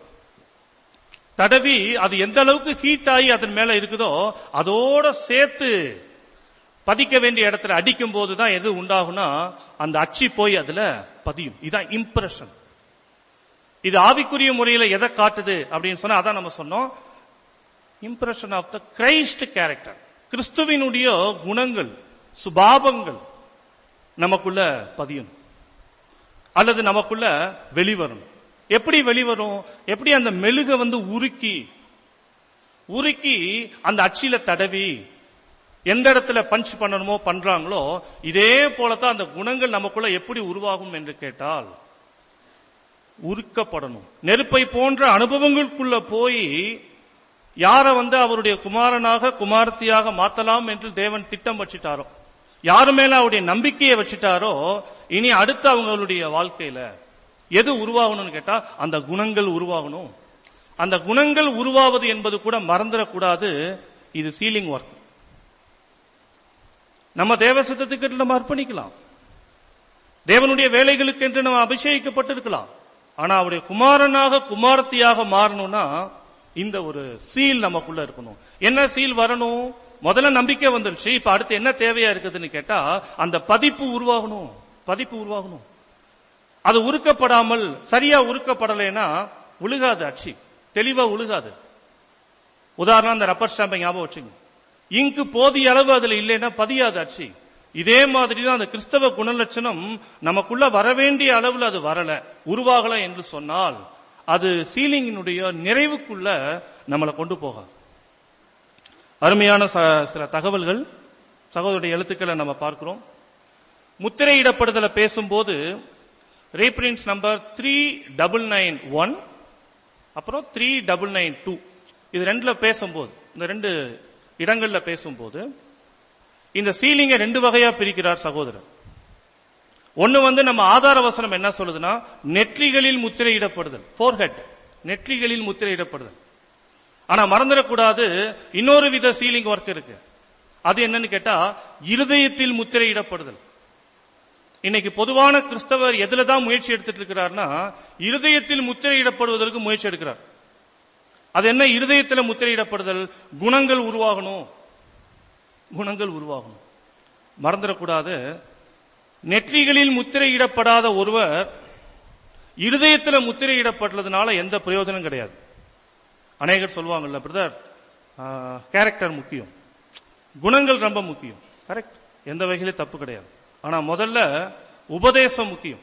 தடவி அது எந்த அளவுக்கு ஹீட் ஆகி அதன் மேல இருக்குதோ அதோட சேர்த்து பதிக்க வேண்டிய இடத்துல அடிக்கும் போதுதான் எது உண்டாகும்னா அந்த அச்சு போய் அதுல பதியும் இதான் இம்ப்ரெஷன் இது ஆவிக்குரிய முறையில எதை காட்டுது அப்படின்னு சொன்னா அதான் நம்ம சொன்னோம் impression of the Christ character கிறிஸ்துவினுடைய குணங்கள் சுபாவங்கள் நமக்குள்ள பதியணும் அல்லது நமக்குள்ள வெளிவரணும் எப்படி வெளிவரும் எப்படி அந்த மெழுக வந்து உருக்கி உருக்கி அந்த அச்சில தடவி எந்த இடத்துல பஞ்ச் பண்ணணுமோ பண்றாங்களோ இதே போலதான் அந்த குணங்கள் நமக்குள்ள எப்படி உருவாகும் என்று கேட்டால் உருக்கப்படணும் நெருப்பை போன்ற அனுபவங்களுக்குள்ள போய் யார வந்து அவருடைய குமாரனாக குமாரத்தியாக மாத்தலாம் என்று தேவன் திட்டம் வச்சிட்டாரோ யாரு மேல அவருடைய நம்பிக்கையை வச்சிட்டாரோ இனி அடுத்து அவங்களுடைய வாழ்க்கையில எது உருவாகணும்னு கேட்டா அந்த குணங்கள் உருவாகணும் அந்த குணங்கள் உருவாவது என்பது கூட மறந்துடக்கூடாது இது சீலிங் ஒர்க் நம்ம தேவ சித்தத்துக்கு நம்ம அர்ப்பணிக்கலாம் தேவனுடைய வேலைகளுக்கு என்று நம்ம அபிஷேகிக்கப்பட்டிருக்கலாம் ஆனா அவருடைய குமாரனாக குமாரத்தியாக மாறணும்னா இந்த ஒரு சீல் நமக்குள்ள இருக்கணும் என்ன சீல் வரணும் முதல்ல நம்பிக்கை வந்துருச்சு இப்ப அடுத்து என்ன தேவையா இருக்குதுன்னு கேட்டா அந்த பதிப்பு உருவாகணும் பதிப்பு உருவாகணும் அது உருக்கப்படாமல் சரியா உருக்கப்படலைன்னா உழுகாது அச்சு தெளிவா உழுகாது உதாரணம் அந்த ரப்பர் ஸ்டாம்பை ஞாபகம் வச்சுங்க இங்கு போதிய அளவு அதுல இல்லைன்னா பதியாது அச்சு இதே மாதிரி தான் அந்த கிறிஸ்தவ குணலட்சணம் நமக்குள்ள வரவேண்டிய அளவில் அது வரல உருவாகல என்று சொன்னால் அது சீலிங்கினுடைய நிறைவுக்குள்ள நம்மளை கொண்டு போகாது அருமையான ச- சில தகவல்கள் சகோதரருடைய எழுத்துக்களை நம்ம பார்க்கிறோம் முத்திரையிடப்படுதலை பேசும்போது reprints number three double nine one அப்புறம் த்ரீ டபுள் நைன் டூ இது ரெண்டுல பேசும்போது இந்த ரெண்டு இடங்கள்ல பேசும்போது இந்த சீலிங்கை ரெண்டு வகையா பிரிக்கிறார் சகோதரர் ஒன்னு வந்து நம்ம ஆதார வசனம் என்ன சொல்லுதுன்னா நெற்றிகளில் முத்திரையிடப்படுதல் ஃபோர்ஹெட் நெற்றிகளில் முத்திரையிடப்படுதல் ஆனா மறந்துடக்கூடாது இன்னொரு வித சீலிங் ஒர்க் இருக்கு அது என்னன்னு கேட்டா இருதயத்தில் முத்திரையிடப்படுதல் இன்னைக்கு பொதுவான கிறிஸ்தவர் எதுல தான் முயற்சி எடுத்துட்டு இருக்கிறார்னா இருதயத்தில் முத்திரையிடப்படுவதற்கு முயற்சி எடுக்கிறார் அது என்ன இருதயத்தில் முத்திரையிடப்படுதல் குணங்கள் உருவாகணும் குணங்கள் உருவாகணும் மறந்துடக்கூடாது நெற்றிகளில் முத்திரையிடப்படாத ஒருவர் இருதயத்தில் முத்திரையிடப்பட்டதுனால எந்த பிரயோஜனம் கிடையாது அநேகர் சொல்லுவாங்கல்ல பிரதர் கேரக்டர் முக்கியம் குணங்கள் ரொம்ப முக்கியம் கரெக்ட் எந்த வகையிலும் தப்பு கிடையாது ஆனா முதல்ல உபதேசம் முக்கியம்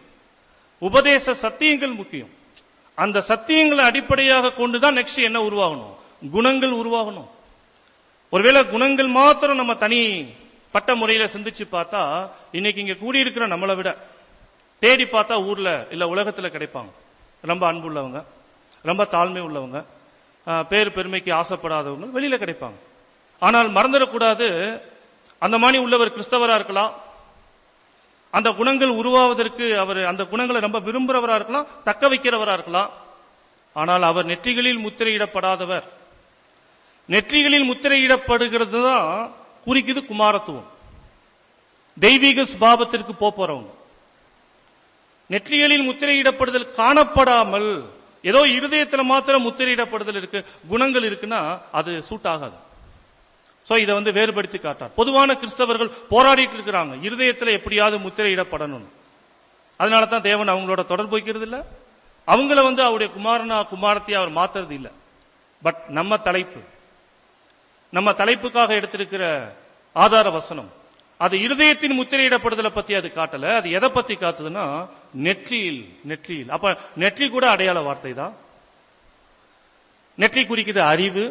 உபதேச சத்தியங்கள் முக்கியம் அந்த சத்தியங்களை அடிப்படையாக கொண்டுதான் நெக்ஸ்ட் என்ன உருவாகணும் குணங்கள் உருவாகணும் ஒருவேளை குணங்கள் மாத்திரம் நம்ம தனி பட்ட முறையில சிந்திச்சு பார்த்தா இன்னைக்கு இங்க கூடியிருக்கிற நம்மளை விட தேடி பார்த்தா ஊர்ல இல்ல உலகத்துல கிடைப்பாங்க ரொம்ப அன்புள்ளவங்க ரொம்ப தாழ்மை உள்ளவங்க ஆஹ், பேர் பெருமைக்கு ஆசைப்படாதவங்க வெளியில கிடைப்பாங்க ஆனால் மறந்துடக்கூடாது அந்த மாதிரி உள்ளவர் கிறிஸ்தவரா இருக்கலாம் அந்த குணங்கள் உருவாவதற்கு அவர் அந்த குணங்களை ரொம்ப விரும்புறவரா இருக்கலாம் தக்க வைக்கிறவரா இருக்கலாம் ஆனால் அவர் நெற்றிகளில் முத்திரையிடப்படாதவர் நெற்றிகளில் முத்திரையிடப்படுகிறது தான் குறிக்குது குமாரத்துவம் தெய்வீக சுபாவத்திற்கு போப் போறவங்க நெற்றிகளில் முத்திரையிடப்படுதல் காணப்படாமல் ஏதோ இருதயத்துல மாத்திரம் முத்திரையிடப்படுதல் இருக்கு குணங்கள் இருக்குன்னா அது சூட் ஆகாது சோ இதை வந்து வேறுபடுத்தி காட்டார் பொதுவான கிறிஸ்தவர்கள் போராடிட்டு இருக்கிறாங்க இருதயத்துல எப்படியாவது முத்திரையிடப்படணும் அதனால தான் தேவன் அவங்களோட தொடர்பு வைக்கிறது இல்ல அவங்கள வந்து அவருடைய குமாரனா குமாரத்தையே அவர் மாத்துறது இல்ல பட் நம்ம தலைப்பு நம்ம தலைப்புக்காக எடுத்திருக்கிற ஆதார வசனம் அது இருதயத்தின் முத்திரையிடப்படுதலை பத்தி அது காட்டல அது எதை பத்தி காட்டுதுன்னா நெற்றியில் நெற்றியில் அப்ப நெற்றி கூட அடையாள வார்த்தை தான் நெற்றி குறிக்குது அறிவு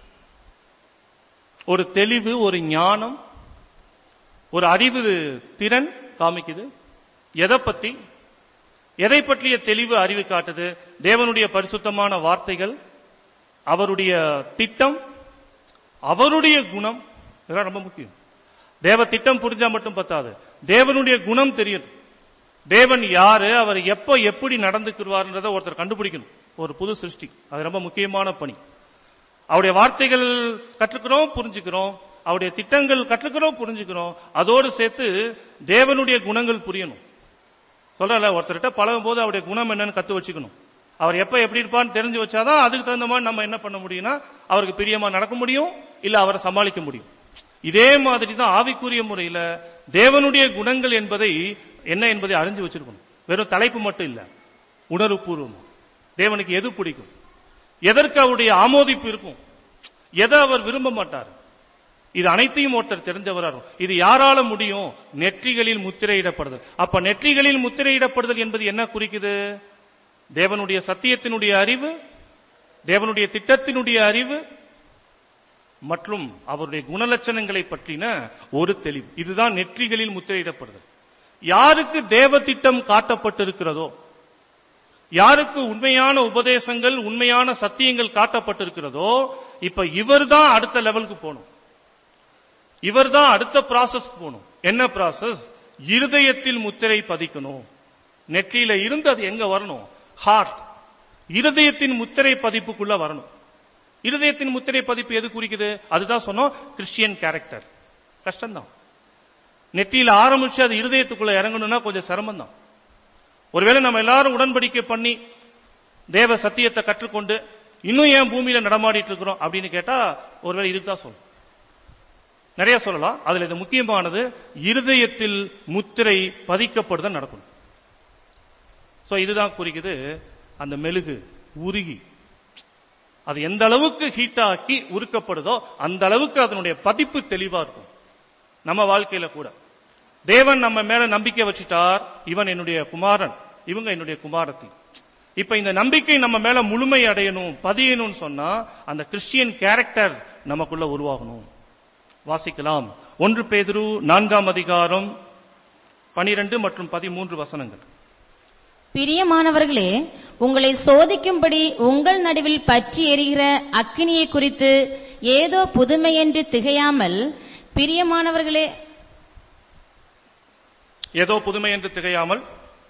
ஒரு தெளிவு ஒரு ஞானம் ஒரு அறிவு திறன் காமிக்குது எதை பத்தி எதை பற்றிய தெளிவு அறிவு காட்டுது தேவனுடைய பரிசுத்தமான வார்த்தைகள் அவருடைய திட்டம் அவருடைய குணம் இதெல்லாம் ரொம்ப முக்கியம் தேவ திட்டம் புரிஞ்சா மட்டும் பத்தாது தேவனுடைய குணம் தெரியும் தேவன் யாரு அவர் எப்ப எப்படி நடந்துக்குவார்ன்றத ஒருத்தர் கண்டுபிடிக்கணும் ஒரு புது சிருஷ்டி அது ரொம்ப முக்கியமான பணி அவருடைய வார்த்தைகள் கற்றுக்கிறோம் புரிஞ்சுக்கிறோம் அவருடைய திட்டங்கள் கற்றுக்கிறோம் புரிஞ்சுக்கிறோம் அதோடு சேர்த்து தேவனுடைய குணங்கள் புரியணும் சொல்றல ஒருத்தர்கிட்ட பழகும் போது அவருடைய குணம் என்னன்னு கத்து வச்சுக்கணும் அவர் எப்ப எப்படி இருப்பான்னு தெரிஞ்சு வச்சாதான் அதுக்கு தகுந்த மாதிரி நம்ம என்ன பண்ண முடியும்னா அவருக்கு பிரியமா நடக்க முடியும் இல்ல அவரை சமாளிக்க முடியும் இதே மாதிரி தான் ஆவிக்குரிய முறையில தேவனுடைய குணங்கள் என்பதை என்ன என்பதை அறிஞ்சு வச்சிருக்கணும் வெறும் தலைப்பு மட்டும் இல்ல உணர்வுபூர்வம் தேவனுக்கு எது பிடிக்கும் எதற்கு அவருடைய ஆமோதிப்பு இருக்கும் எதை அவர் விரும்ப மாட்டார் இது அனைத்தையும் ஒருத்தர் தெரிஞ்சவரா இருக்கும் இது யாரால முடியும் நெற்றிகளில் முத்திரையிடப்படுதல் அப்ப நெற்றிகளில் முத்திரையிடப்படுதல் என்பது என்ன குறிக்குது தேவனுடைய சத்தியத்தினுடைய அறிவு தேவனுடைய திட்டத்தினுடைய அறிவு மற்றும் அவருடைய குணலட்சணங்களை பற்றின ஒரு தெளிவு இதுதான் நெற்றிகளில் முத்திரையிடப்படுதல் யாருக்கு தேவ திட்டம் காட்டப்பட்டிருக்கிறதோ யாருக்கு உண்மையான உபதேசங்கள் உண்மையான சத்தியங்கள் காட்டப்பட்டிருக்கிறதோ இப்ப இவர்தான் அடுத்த லெவலுக்கு போகணும் இவர்தான் அடுத்த ப்ராசஸ் போகணும் என்ன ப்ராசஸ் இருதயத்தில் முத்திரை பதிக்கணும் நெற்றியில இருந்து அது எங்க வரணும் ஹார்ட் இருதயத்தின் முத்திரை பதிப்புக்குள்ள வரணும் இருதயத்தின் முத்திரை பதிப்பு எது குறிக்குது அதுதான் சொன்னோம் கிறிஸ்டியன் கேரக்டர் கஷ்டம்தான் நெற்றியில ஆரம்பிச்சு அது இருதயத்துக்குள்ள இறங்கணும்னா கொஞ்சம் சிரமம் தான் ஒருவேளை நம்ம எல்லாரும் உடன்படிக்கை பண்ணி தேவ சத்தியத்தை கற்றுக்கொண்டு இன்னும் ஏன் பூமியில நடமாடிட்டு இருக்கிறோம் அப்படின்னு கேட்டா ஒருவேளை இதுக்கு தான் சொல்லும் நிறைய சொல்லலாம் அதுல இது முக்கியமானது இருதயத்தில் முத்திரை பதிக்கப்படுதல் நடக்கணும் சோ இதுதான் குறிக்குது அந்த மெழுகு உருகி அது எந்த அளவுக்கு ஹீட் ஆக்கி உருக்கப்படுதோ அந்த அளவுக்கு அதனுடைய பதிப்பு தெளிவா இருக்கும் நம்ம வாழ்க்கையில கூட தேவன் நம்ம மேல நம்பிக்கை வச்சுட்டார் இவன் என்னுடைய குமாரன் இவங்க என்னுடைய குமாரத்தி இப்ப இந்த நம்பிக்கை நம்ம மேல முழுமை அடையணும் பதியணும்னு சொன்னா அந்த கிறிஸ்டியன் கேரக்டர் நமக்குள்ள உருவாகணும் வாசிக்கலாம் ஒன்று பேதுரு நான்காம் அதிகாரம் பனிரெண்டு மற்றும் பதிமூன்று வசனங்கள் பிரியமானவர்களே உங்களை சோதிக்கும்படி உங்கள் நடுவில் பற்றி எரிகிற அக்கினியை குறித்து ஏதோ புதுமையென்று திகையாமல் பிரியமானவர்களே ஏதோ புதுமை என்று திகையாமல்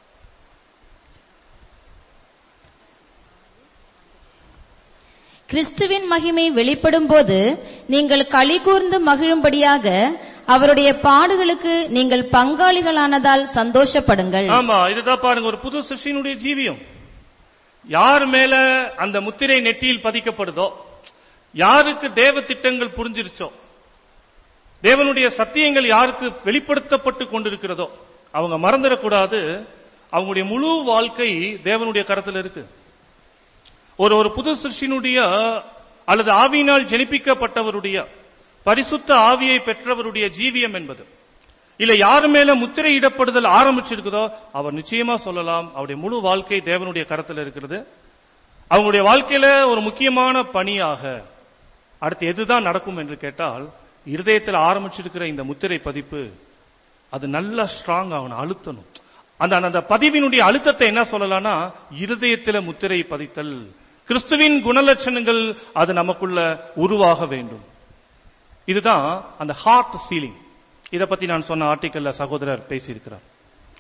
கிறிஸ்துவின் மகிமை வெளிப்படும் போது நீங்கள் களி கூர்ந்து மகிழும்படியாக அவருடைய பாடுகளுக்கு நீங்கள் பங்காளிகளானதால் சந்தோஷப்படுங்கள் ஆமா இதுதான் பாருங்க ஒரு புது சிருஷ்டியினுடைய ஜீவியம் யார் மேல அந்த முத்திரை நெற்றியில் பதிக்கப்படுதோ யாருக்கு தேவ திட்டங்கள் புரிஞ்சிருச்சோ தேவனுடைய சத்தியங்கள் யாருக்கு வெளிப்படுத்தப்பட்டு கொண்டிருக்கிறதோ அவங்க மறந்துடக்கூடாது அவங்களுடைய முழு வாழ்க்கை தேவனுடைய கரத்தில் இருக்கு ஒரு ஒரு புது சிருஷ்டினுடைய அல்லது ஆவியினால் ஜெனிப்பிக்கப்பட்டவருடைய பரிசுத்த ஆவியை பெற்றவருடைய ஜீவியம் என்பது இல்ல யார் மேல முத்திரை இடப்படுதல் ஆரம்பிச்சிருக்குதோ அவர் நிச்சயமா சொல்லலாம் அவருடைய முழு வாழ்க்கை தேவனுடைய கரத்தில் இருக்கிறது அவங்களுடைய வாழ்க்கையில ஒரு முக்கியமான பணியாக அடுத்து எதுதான் நடக்கும் என்று கேட்டால் இருதயத்தில் ஆரம்பிச்சிருக்கிற இந்த முத்திரை பதிப்பு அது நல்லா ஸ்ட்ராங் ஆகணும் அழுத்தணும் அந்த அந்த பதிவினுடைய அழுத்தத்தை என்ன சொல்லலாம்னா இருதயத்தில முத்திரை பதித்தல் கிறிஸ்துவின் குணலட்சணங்கள் அது நமக்குள்ள உருவாக வேண்டும் இதுதான் அந்த ஹார்ட் சீலிங் இத பத்தி நான் சொன்ன ஆர்டிக்கல்ல சகோதரர் பேசியிருக்கிறார்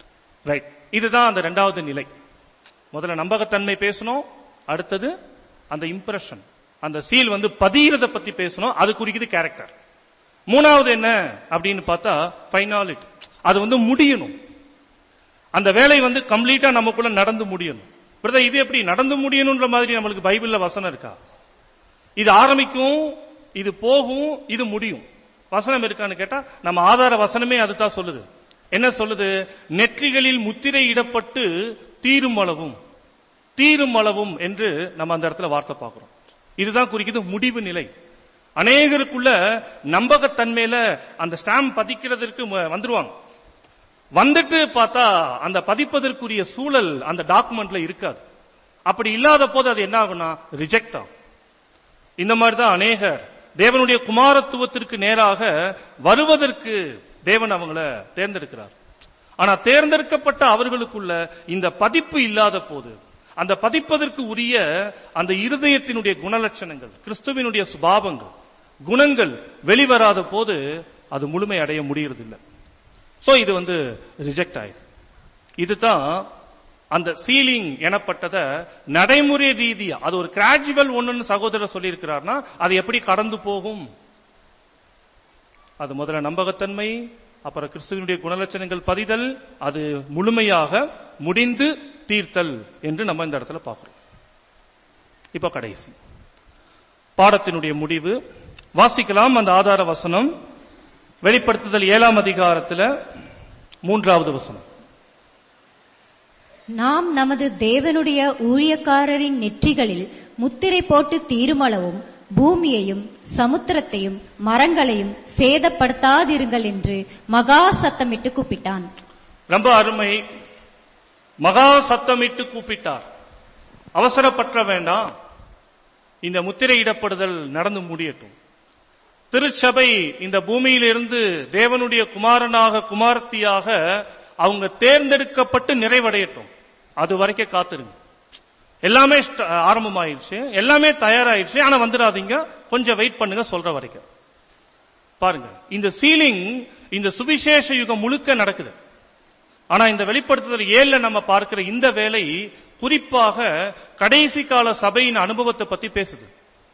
ரைட் இதுதான் அந்த ரெண்டாவது நிலை முதல்ல நம்பகத்தன்மை பேசணும் அடுத்தது அந்த இம்ப்ரெஷன் அந்த சீல் வந்து பதியறத பத்தி பேசணும் அது குறிக்குது கேரக்டர் மூணாவது என்ன அப்படின்னு பார்த்தா ஃபைனாலிட்டி அது வந்து முடியணும் அந்த வேலை வந்து கம்ப்ளீட்டா நமக்குள்ள நடந்து முடியணும் பிரதர் இது எப்படி நடந்து முடியணும்ன்ற மாதிரி நம்மளுக்கு பைபிள்ல வசனம் இருக்கா இது ஆரம்பிக்கும் இது போகும் இது முடியும் வசனம் இருக்கான்னு கேட்டா நம்ம ஆதார வசனமே அதுதான் சொல்லுது என்ன சொல்லுது நெற்றிகளில் முத்திரை இடப்பட்டு தீரும் அளவும் தீரும் அளவும் என்று நம்ம அந்த இடத்துல வார்த்தை பார்க்கிறோம் இதுதான் குறிக்குது முடிவு நிலை அநேகருக்குள்ள நம்பகத்தன்மையில அந்த ஸ்டாம்ப் பதிக்கிறதற்கு ம- வந்துருவாங்க வந்துட்டு பார்த்தா அந்த பதிப்பதற்குரிய சூழல் அந்த டாக்குமெண்ட்ல இருக்காது அப்படி இல்லாத போது அது என்ன ஆகும்னா ரிஜெக்ட் ஆகும் இந்த மாதிரி தான் அநேகர் தேவனுடைய குமாரத்துவத்திற்கு நேராக வருவதற்கு தேவன் அவங்கள தேர்ந்தெடுக்கிறார் ஆனா தேர்ந்தெடுக்கப்பட்ட அவர்களுக்குள்ள இந்த பதிப்பு இல்லாத போது அந்த பதிப்பதற்கு உரிய அந்த இருதயத்தினுடைய குணலட்சணங்கள் கிறிஸ்துவினுடைய சுபாவங்கள் குணங்கள் வெளிவராத போது அது முழுமை அடைய முடியறதில்லை சோ இது வந்து ரிஜெக்ட் ஆயிடுது இதுதான் அந்த சீலிங் எனப்பட்டத நடைமுறை ரீதியா அது ஒரு கிராஜுவல் ஒண்ணுன்னு சகோதரர் சொல்லியிருக்கிறார்னா அது எப்படி கடந்து போகும் அது முதல்ல நம்பகத்தன்மை அப்புறம் கிறிஸ்துவனுடைய குணலட்சணங்கள் பதிதல் அது முழுமையாக முடிந்து தீர்த்தல் என்று நம்ம இந்த இடத்துல பார்க்கிறோம் இப்ப கடைசி பாடத்தினுடைய முடிவு வாசிக்கலாம் அந்த ஆதார வசனம் வெளிப்படுத்துதல் ஏழாம் அதிகாரத்துல மூன்றாவது வசனம் நாம் நமது தேவனுடைய ஊழியக்காரரின் நெற்றிகளில் முத்திரை போட்டு தீருமளவும் பூமியையும் சமுத்திரத்தையும் மரங்களையும் சேதப்படுத்தாதிருங்கள் என்று மகா சத்தமிட்டு கூப்பிட்டான் ரொம்ப அருமை மகா சத்தமிட்டு கூப்பிட்டார் அவசரப்பற்ற வேண்டாம் இந்த முத்திரையிடப்படுதல் நடந்து முடியட்டும் திருச்சபை இந்த பூமியிலிருந்து தேவனுடைய குமாரனாக குமாரத்தியாக அவங்க தேர்ந்தெடுக்கப்பட்டு நிறைவடையட்டும் அது வரைக்கும் காத்திருங்க எல்லாமே ஸ்ட- ஆரம்பமாயிருச்சு எல்லாமே தயாராயிருச்சு ஆனா வந்துடாதீங்க கொஞ்சம் வெயிட் பண்ணுங்க சொல்ற வரைக்கும் பாருங்க இந்த சீலிங் இந்த சுவிசேஷ யுகம் முழுக்க நடக்குது ஆனா இந்த வெளிப்படுத்துதல் ஏழுல நம்ம பார்க்கிற இந்த வேலை குறிப்பாக கடைசி கால சபையின் அனுபவத்தை பத்தி பேசுது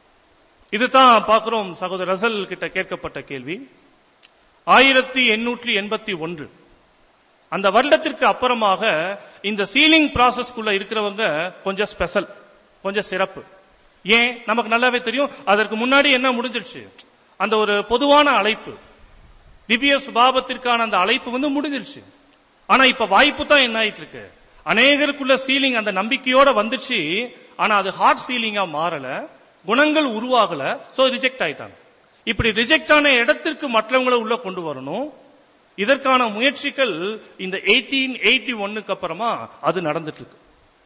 இதுதான் பார்க்கிறோம் சகோதரர் ரசல் கிட்ட கேட்கப்பட்ட கேள்வி ஆயிரத்தி எண்ணூற்றி எண்பத்தி ஒன்று அந்த வருடத்திற்கு அப்புறமாக இந்த சீலிங் ப்ராசஸ்க்குள்ள இருக்கிறவங்க கொஞ்சம் ஸ்பெஷல் கொஞ்சம் சிறப்பு ஏன் நமக்கு நல்லாவே தெரியும் அதற்கு முன்னாடி என்ன முடிஞ்சிருச்சு அந்த ஒரு பொதுவான அழைப்பு திவ்ய சுபாவத்திற்கான அந்த அழைப்பு வந்து முடிஞ்சிருச்சு ஆனா இப்ப வாய்ப்பு தான் என்ன ஆயிட்டு இருக்கு அநேகருக்குள்ள சீலிங் அந்த நம்பிக்கையோட வந்துச்சு ஆனா அது ஹார்ட் சீலிங்கா மாறல குணங்கள் உருவாகல சோ ரிஜெக்ட் ஆயிட்டாங்க இப்படி ரிஜெக்ட் ஆன இடத்திற்கு மற்றவங்களை உள்ள கொண்டு வரணும் இதற்கான முயற்சிகள் இந்த எயிட்டீன் எயிட்டி ஒன்னுக்கு அப்புறமா அது நடந்துட்டு இருக்கு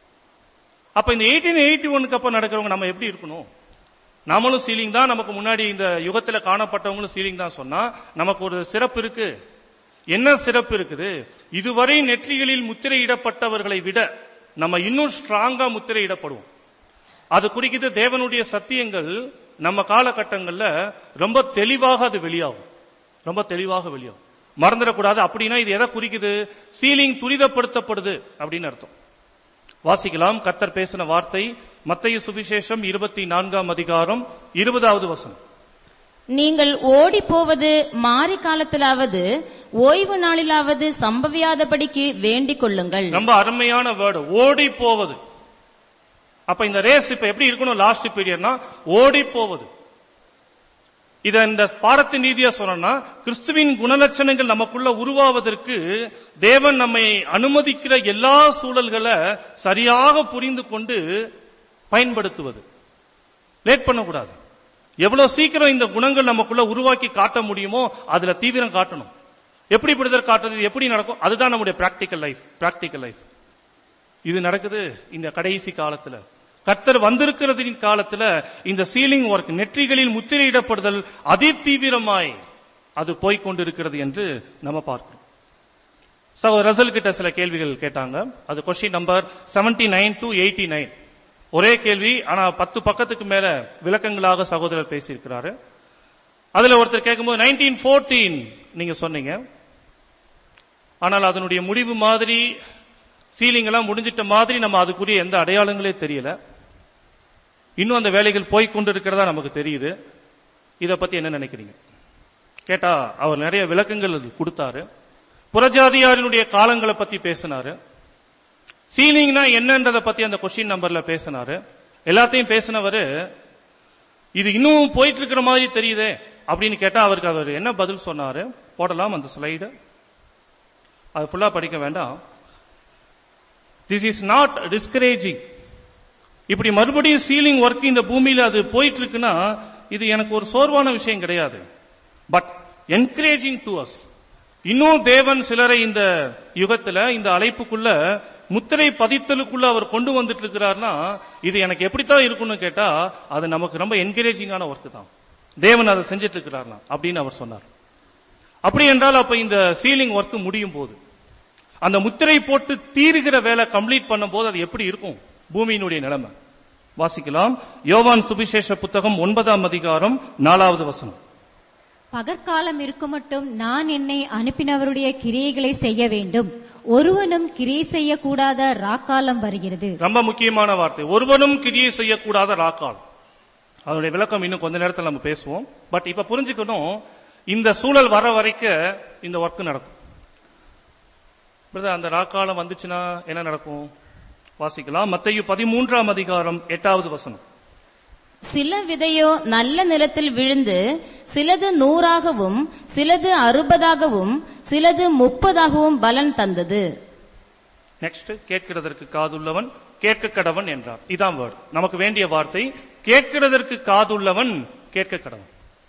அப்ப இந்த எயிட்டீன் எயிட்டி ஒன்னுக்கு அப்புறம் நடக்கிறவங்க நம்ம எப்படி இருக்கணும் நாமளும் சீலிங் தான் நமக்கு முன்னாடி இந்த யுகத்துல காணப்பட்டவங்களும் சீலிங் தான் சொன்னா நமக்கு ஒரு சிறப்பு இருக்கு என்ன சிறப்பு இருக்குது இதுவரை நெற்றிகளில் முத்திரையிடப்பட்டவர்களை விட நம்ம இன்னும் ஸ்ட்ராங்கா முத்திரையிடப்படுவோம் அது குறிக்குது தேவனுடைய சத்தியங்கள் நம்ம காலகட்டங்கள்ல ரொம்ப தெளிவாக அது வெளியாகும் ரொம்ப தெளிவாக வெளியாகும் மறந்துடக்கூடாது அப்படின்னா இது எதை குறிக்குது சீலிங் துரிதப்படுத்தப்படுது அப்படின்னு அர்த்தம் வாசிக்கலாம் கர்த்தர் பேசின வார்த்தை மத்தேயு சுவிசேஷம் இருபத்தி நான்காம் அதிகாரம் இருபதாவது வசனம் நீங்கள் ஓடி போவது மாறி காலத்திலாவது ஓய்வு நாளிலாவது சம்பவியாதபடிக்கு வேண்டிக் கொள்ளுங்கள் ரொம்ப அருமையான வேர்டு ஓடி போவது அப்ப இந்த ரேஸ் இப்ப எப்படி இருக்கணும் லாஸ்ட் பீரியட்னா ஓடி போவது இத இந்த பாடத்தின் ரீதியா சொன்னா கிறிஸ்துவின் குணலட்சணங்கள் நமக்குள்ள உருவாவதற்கு தேவன் நம்மை அனுமதிக்கிற எல்லா சூழல்களை சரியாக புரிந்து கொண்டு பயன்படுத்துவது லேட் பண்ணக்கூடாது எவ்வளவு சீக்கிரம் இந்த குணங்கள் நமக்குள்ள உருவாக்கி காட்ட முடியுமோ அதுல தீவிரம் காட்டணும் எப்படி இப்படிதான் காட்டுறது எப்படி நடக்கும் அதுதான் நம்முடைய பிராக்டிக்கல் லைஃப் பிராக்டிக்கல் லைஃப் இது நடக்குது இந்த கடைசி காலத்துல கர்த்தர் வந்திருக்கிறதின் காலத்துல இந்த சீலிங் ஒர்க் நெற்றிகளில் முத்திரையிடப்படுதல் அதிதீவிரமாய் அது போய்க் கொண்டிருக்கிறது என்று நம்ம பார்க்கிறோம் சோ ரசல் கிட்ட சில கேள்விகள் கேட்டாங்க அது question number 79 nine to eighty nine ஒரே கேள்வி ஆனா பத்து பக்கத்துக்கு மேல விளக்கங்களாக சகோதரர் பேசியிருக்கிறாரு அதுல ஒருத்தர் கேட்கும்போது நைன்டீன் ஃபோர்டீன் நீங்க சொன்னீங்க ஆனால் அதனுடைய முடிவு மாதிரி சீலிங் எல்லாம் முடிஞ்சிட்ட மாதிரி நம்ம அதுக்குரிய எந்த அடையாளங்களே தெரியல இன்னும் அந்த வேலைகள் போய் கொண்டிருக்கிறதா நமக்கு தெரியுது இத பத்தி என்ன நினைக்கிறீங்க கேட்டா அவர் நிறைய விளக்கங்கள் அது கொடுத்தாரு புறஜாதியாரினுடைய காலங்களை பத்தி பேசினாரு சீலிங்னா என்னன்றத பத்தி அந்த கொஸ்டின் நம்பர்ல பேசினாரு எல்லாத்தையும் பேசினவரு இது இன்னும் போயிட்டு இருக்கிற மாதிரி தெரியுதே அப்படின்னு கேட்டா அவருக்கு அவர் என்ன பதில் சொன்னாரு போடலாம் அந்த ஸ்லைடு அது ஃபுல்லா படிக்க வேண்டாம் திஸ் இஸ் நாட் டிஸ்கரேஜிங் இப்படி மறுபடியும் சீலிங் ஒர்க் இந்த பூமியில அது போயிட்டு இருக்குன்னா இது எனக்கு ஒரு சோர்வான விஷயம் கிடையாது பட் என்கரேஜிங் டு அஸ் இன்னும் தேவன் சிலரை இந்த யுகத்துல இந்த அழைப்புக்குள்ள முத்திரை பதித்தலுக்குள்ள அவர் கொண்டு வந்துட்டு இருக்கிறார்னா இது எனக்கு எப்படித்தான் இருக்கும்னு கேட்டா அது நமக்கு ரொம்ப என்கரேஜிங்கான ஒர்க் தான் தேவன் அதை செஞ்சிட்டு இருக்கிறார்னா அப்படின்னு அவர் சொன்னார் அப்படி என்றால் அப்ப இந்த சீலிங் ஒர்க் முடியும் போது அந்த முத்திரை போட்டு தீருகிற வேலை கம்ப்ளீட் பண்ணும்போது அது எப்படி இருக்கும் பூமியினுடைய நிலைமை வாசிக்கலாம் யோவான் சுவிசேஷ புத்தகம் ஒன்பதாம் அதிகாரம் நாலாவது வசனம் பகற்காலம் இருக்குமட்டும் நான் என்னை அனுப்பினவருடைய கிரியைகளை செய்ய வேண்டும் ஒருவனும் கிரியை செய்யக்கூடாத ராக்காலம் வருகிறது ரொம்ப முக்கியமான வார்த்தை ஒருவனும் கிரியை செய்யக்கூடாத ராக்கால் அதனுடைய விளக்கம் இன்னும் கொஞ்ச நேரத்தில் நம்ம பேசுவோம் பட் இப்ப புரிஞ்சுக்கணும் இந்த சூழல் வர வரைக்கும் இந்த ஒர்க் நடக்கும் பிரதர் அந்த ராக்காலம் வந்துச்சுன்னா என்ன நடக்கும் வாசிக்கலாம் மத்தையு பதிமூன்றாம் அதிகாரம் எட்டாவது வசனம் சில விதையோ நல்ல நிலத்தில் விழுந்து சிலது நூறாகவும் சிலது அறுபதாகவும் சிலது முப்பதாகவும் பலன் தந்தது நெக்ஸ்ட் கேட்கிறதற்கு காதுள்ளவன் கேட்க கடவன் என்றார் இதான் வேர்டு நமக்கு வேண்டிய வார்த்தை கேட்கிறதற்கு காதுள்ளவன் கேட்க கடவன்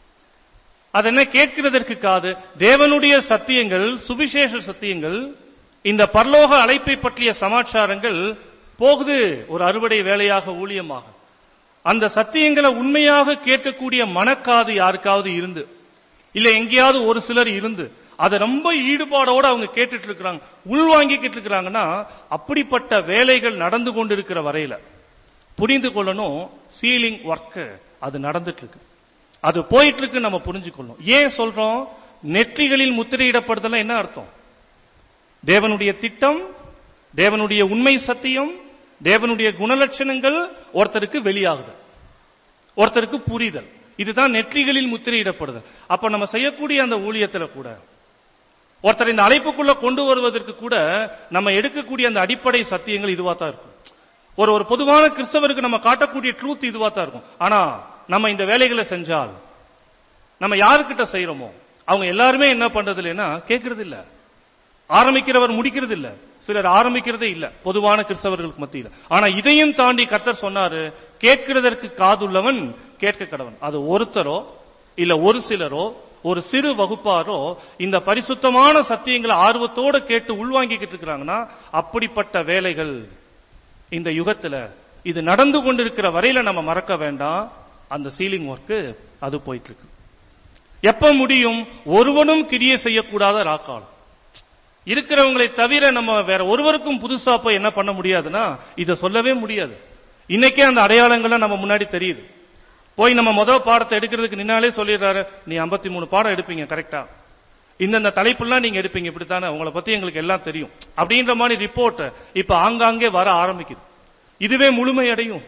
அது என்ன கேட்கிறதற்கு காது தேவனுடைய சத்தியங்கள் சுவிசேஷ சத்தியங்கள் இந்த பரலோக அழைப்பை பற்றிய சமாச்சாரங்கள் போகுது ஒரு அறுவடை வேலையாக ஊழியமாக அந்த சத்தியங்களை உண்மையாக கேட்கக்கூடிய மனக்காது யாருக்காவது இருந்து இல்ல எங்கேயாவது ஒரு சிலர் இருந்து அதை ரொம்ப ஈடுபாடோட அவங்க கேட்டுட்டு இருக்கிறாங்க உள்வாங்கிக்கிட்டு இருக்கிறாங்கன்னா அப்படிப்பட்ட வேலைகள் நடந்து கொண்டிருக்கிற வரையில புரிந்து கொள்ளணும் சீலிங் ஒர்க் அது நடந்துட்டு இருக்கு அது போயிட்டு இருக்கு நம்ம புரிஞ்சுக்கொள்ளணும் ஏன் சொல்றோம் நெற்றிகளில் முத்திரையிடப்படுதல் என்ன அர்த்தம் தேவனுடைய திட்டம் தேவனுடைய உண்மை சத்தியம் தேவனுடைய குணலட்சணங்கள் ஒருத்தருக்கு வெளியாகுது ஒருத்தருக்கு புரிதல் இதுதான் நெற்றிகளில் முத்திரையிடப்படுதல் அப்ப நம்ம செய்யக்கூடிய அந்த ஊழியத்துல கூட ஒருத்தர் இந்த அழைப்புக்குள்ள கொண்டு வருவதற்கு கூட நம்ம எடுக்கக்கூடிய அந்த அடிப்படை சத்தியங்கள் இதுவா தான் இருக்கும் ஒரு ஒரு பொதுவான கிறிஸ்தவருக்கு நம்ம காட்டக்கூடிய ட்ரூத் இதுவா தான் இருக்கும் ஆனா நம்ம இந்த வேலைகளை செஞ்சால் நம்ம யாருக்கிட்ட செய்யறோமோ அவங்க எல்லாருமே என்ன பண்றது இல்லைன்னா கேட்கறது இல்ல ஆரம்பிக்கிறவர் முடிக்கிறது இல்ல சிலர் ஆரம்பிக்கிறதே இல்ல பொதுவான கிறிஸ்தவர்களுக்கு மத்தியில ஆனா இதையும் தாண்டி கர்த்தர் சொன்னாரு கேட்கிறதற்கு காதுள்ளவன் கேட்க கடவன் அது ஒருத்தரோ இல்ல ஒரு சிலரோ ஒரு சிறு வகுப்பாரோ இந்த பரிசுத்தமான சத்தியங்களை ஆர்வத்தோட கேட்டு உள்வாங்கிக்கிட்டு இருக்கிறாங்கன்னா அப்படிப்பட்ட வேலைகள் இந்த யுகத்துல இது நடந்து கொண்டிருக்கிற வரையில நம்ம மறக்க வேண்டாம் அந்த சீலிங் ஒர்க் அது போயிட்டு இருக்கு எப்ப முடியும் ஒருவனும் கிரியை செய்யக்கூடாத ராக்காலம் இருக்கிறவங்களை தவிர நம்ம வேற ஒருவருக்கும் புதுசா போய் என்ன பண்ண முடியாதுன்னா இதை சொல்லவே முடியாது இன்னைக்கே அந்த அடையாளங்கள்லாம் நம்ம முன்னாடி தெரியுது போய் நம்ம முதல் பாடத்தை எடுக்கிறதுக்கு நின்னாலே சொல்லிடுறாரு நீ 53 மூணு பாடம் எடுப்பீங்க கரெக்டா இந்தந்த தலைப்புலாம் நீங்க எடுப்பீங்க இப்படித்தானே உங்களை பத்தி எங்களுக்கு எல்லாம் தெரியும் அப்படின்ற மாதிரி ரிப்போர்ட் இப்ப ஆங்காங்கே வர ஆரம்பிக்குது இதுவே முழுமை அடையும்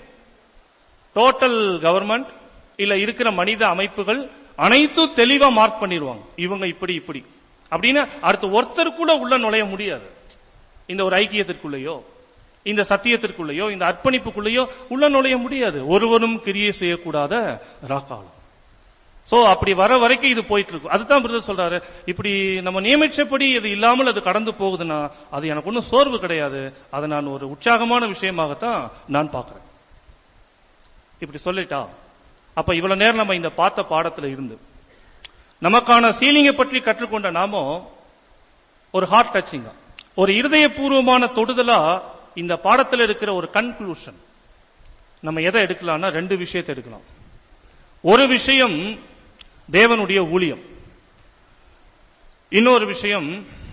டோட்டல் கவர்மெண்ட் இல்ல இருக்கிற மனித அமைப்புகள் அனைத்தும் தெளிவா மார்க் பண்ணிடுவாங்க இவங்க இப்படி இப்படி அப்படின்னு அடுத்து ஒருத்தர் கூட உள்ள நுழைய முடியாது இந்த ஒரு ஐக்கியத்திற்குள்ளேயோ இந்த சத்தியத்திற்குள்ளேயோ இந்த அர்ப்பணிப்புக்குள்ளேயோ உள்ள நுழைய முடியாது ஒருவரும் கிரியை செய்யக்கூடாத ராக்காலம் சோ அப்படி வர வரைக்கும் இது போயிட்டு இருக்கும் அதுதான் பிரதர் சொல்றாரு இப்படி நம்ம நியமிச்சபடி இது இல்லாமல் அது கடந்து போகுதுன்னா அது எனக்கு ஒன்றும் சோர்வு கிடையாது அதை நான் ஒரு உற்சாகமான விஷயமாகத்தான் நான் பார்க்கிறேன் இப்படி சொல்லிட்டா அப்ப இவ்வளவு நேரம் நம்ம இந்த பார்த்த பாடத்துல இருந்து நமக்கான சீலிங்கை பற்றி கற்றுக்கொண்ட நாமோ ஒரு ஹார்ட் டச்சிங்கா ஒரு இருதயபூர்வமான தொடுதலா இந்த பாடத்துல இருக்கிற ஒரு கன்க்ளூஷன் நம்ம எதை எடுக்கலாம்னா ரெண்டு விஷயத்தை எடுக்கலாம் ஒரு விஷயம் தேவனுடைய ஊழியம் இன்னொரு விஷயம்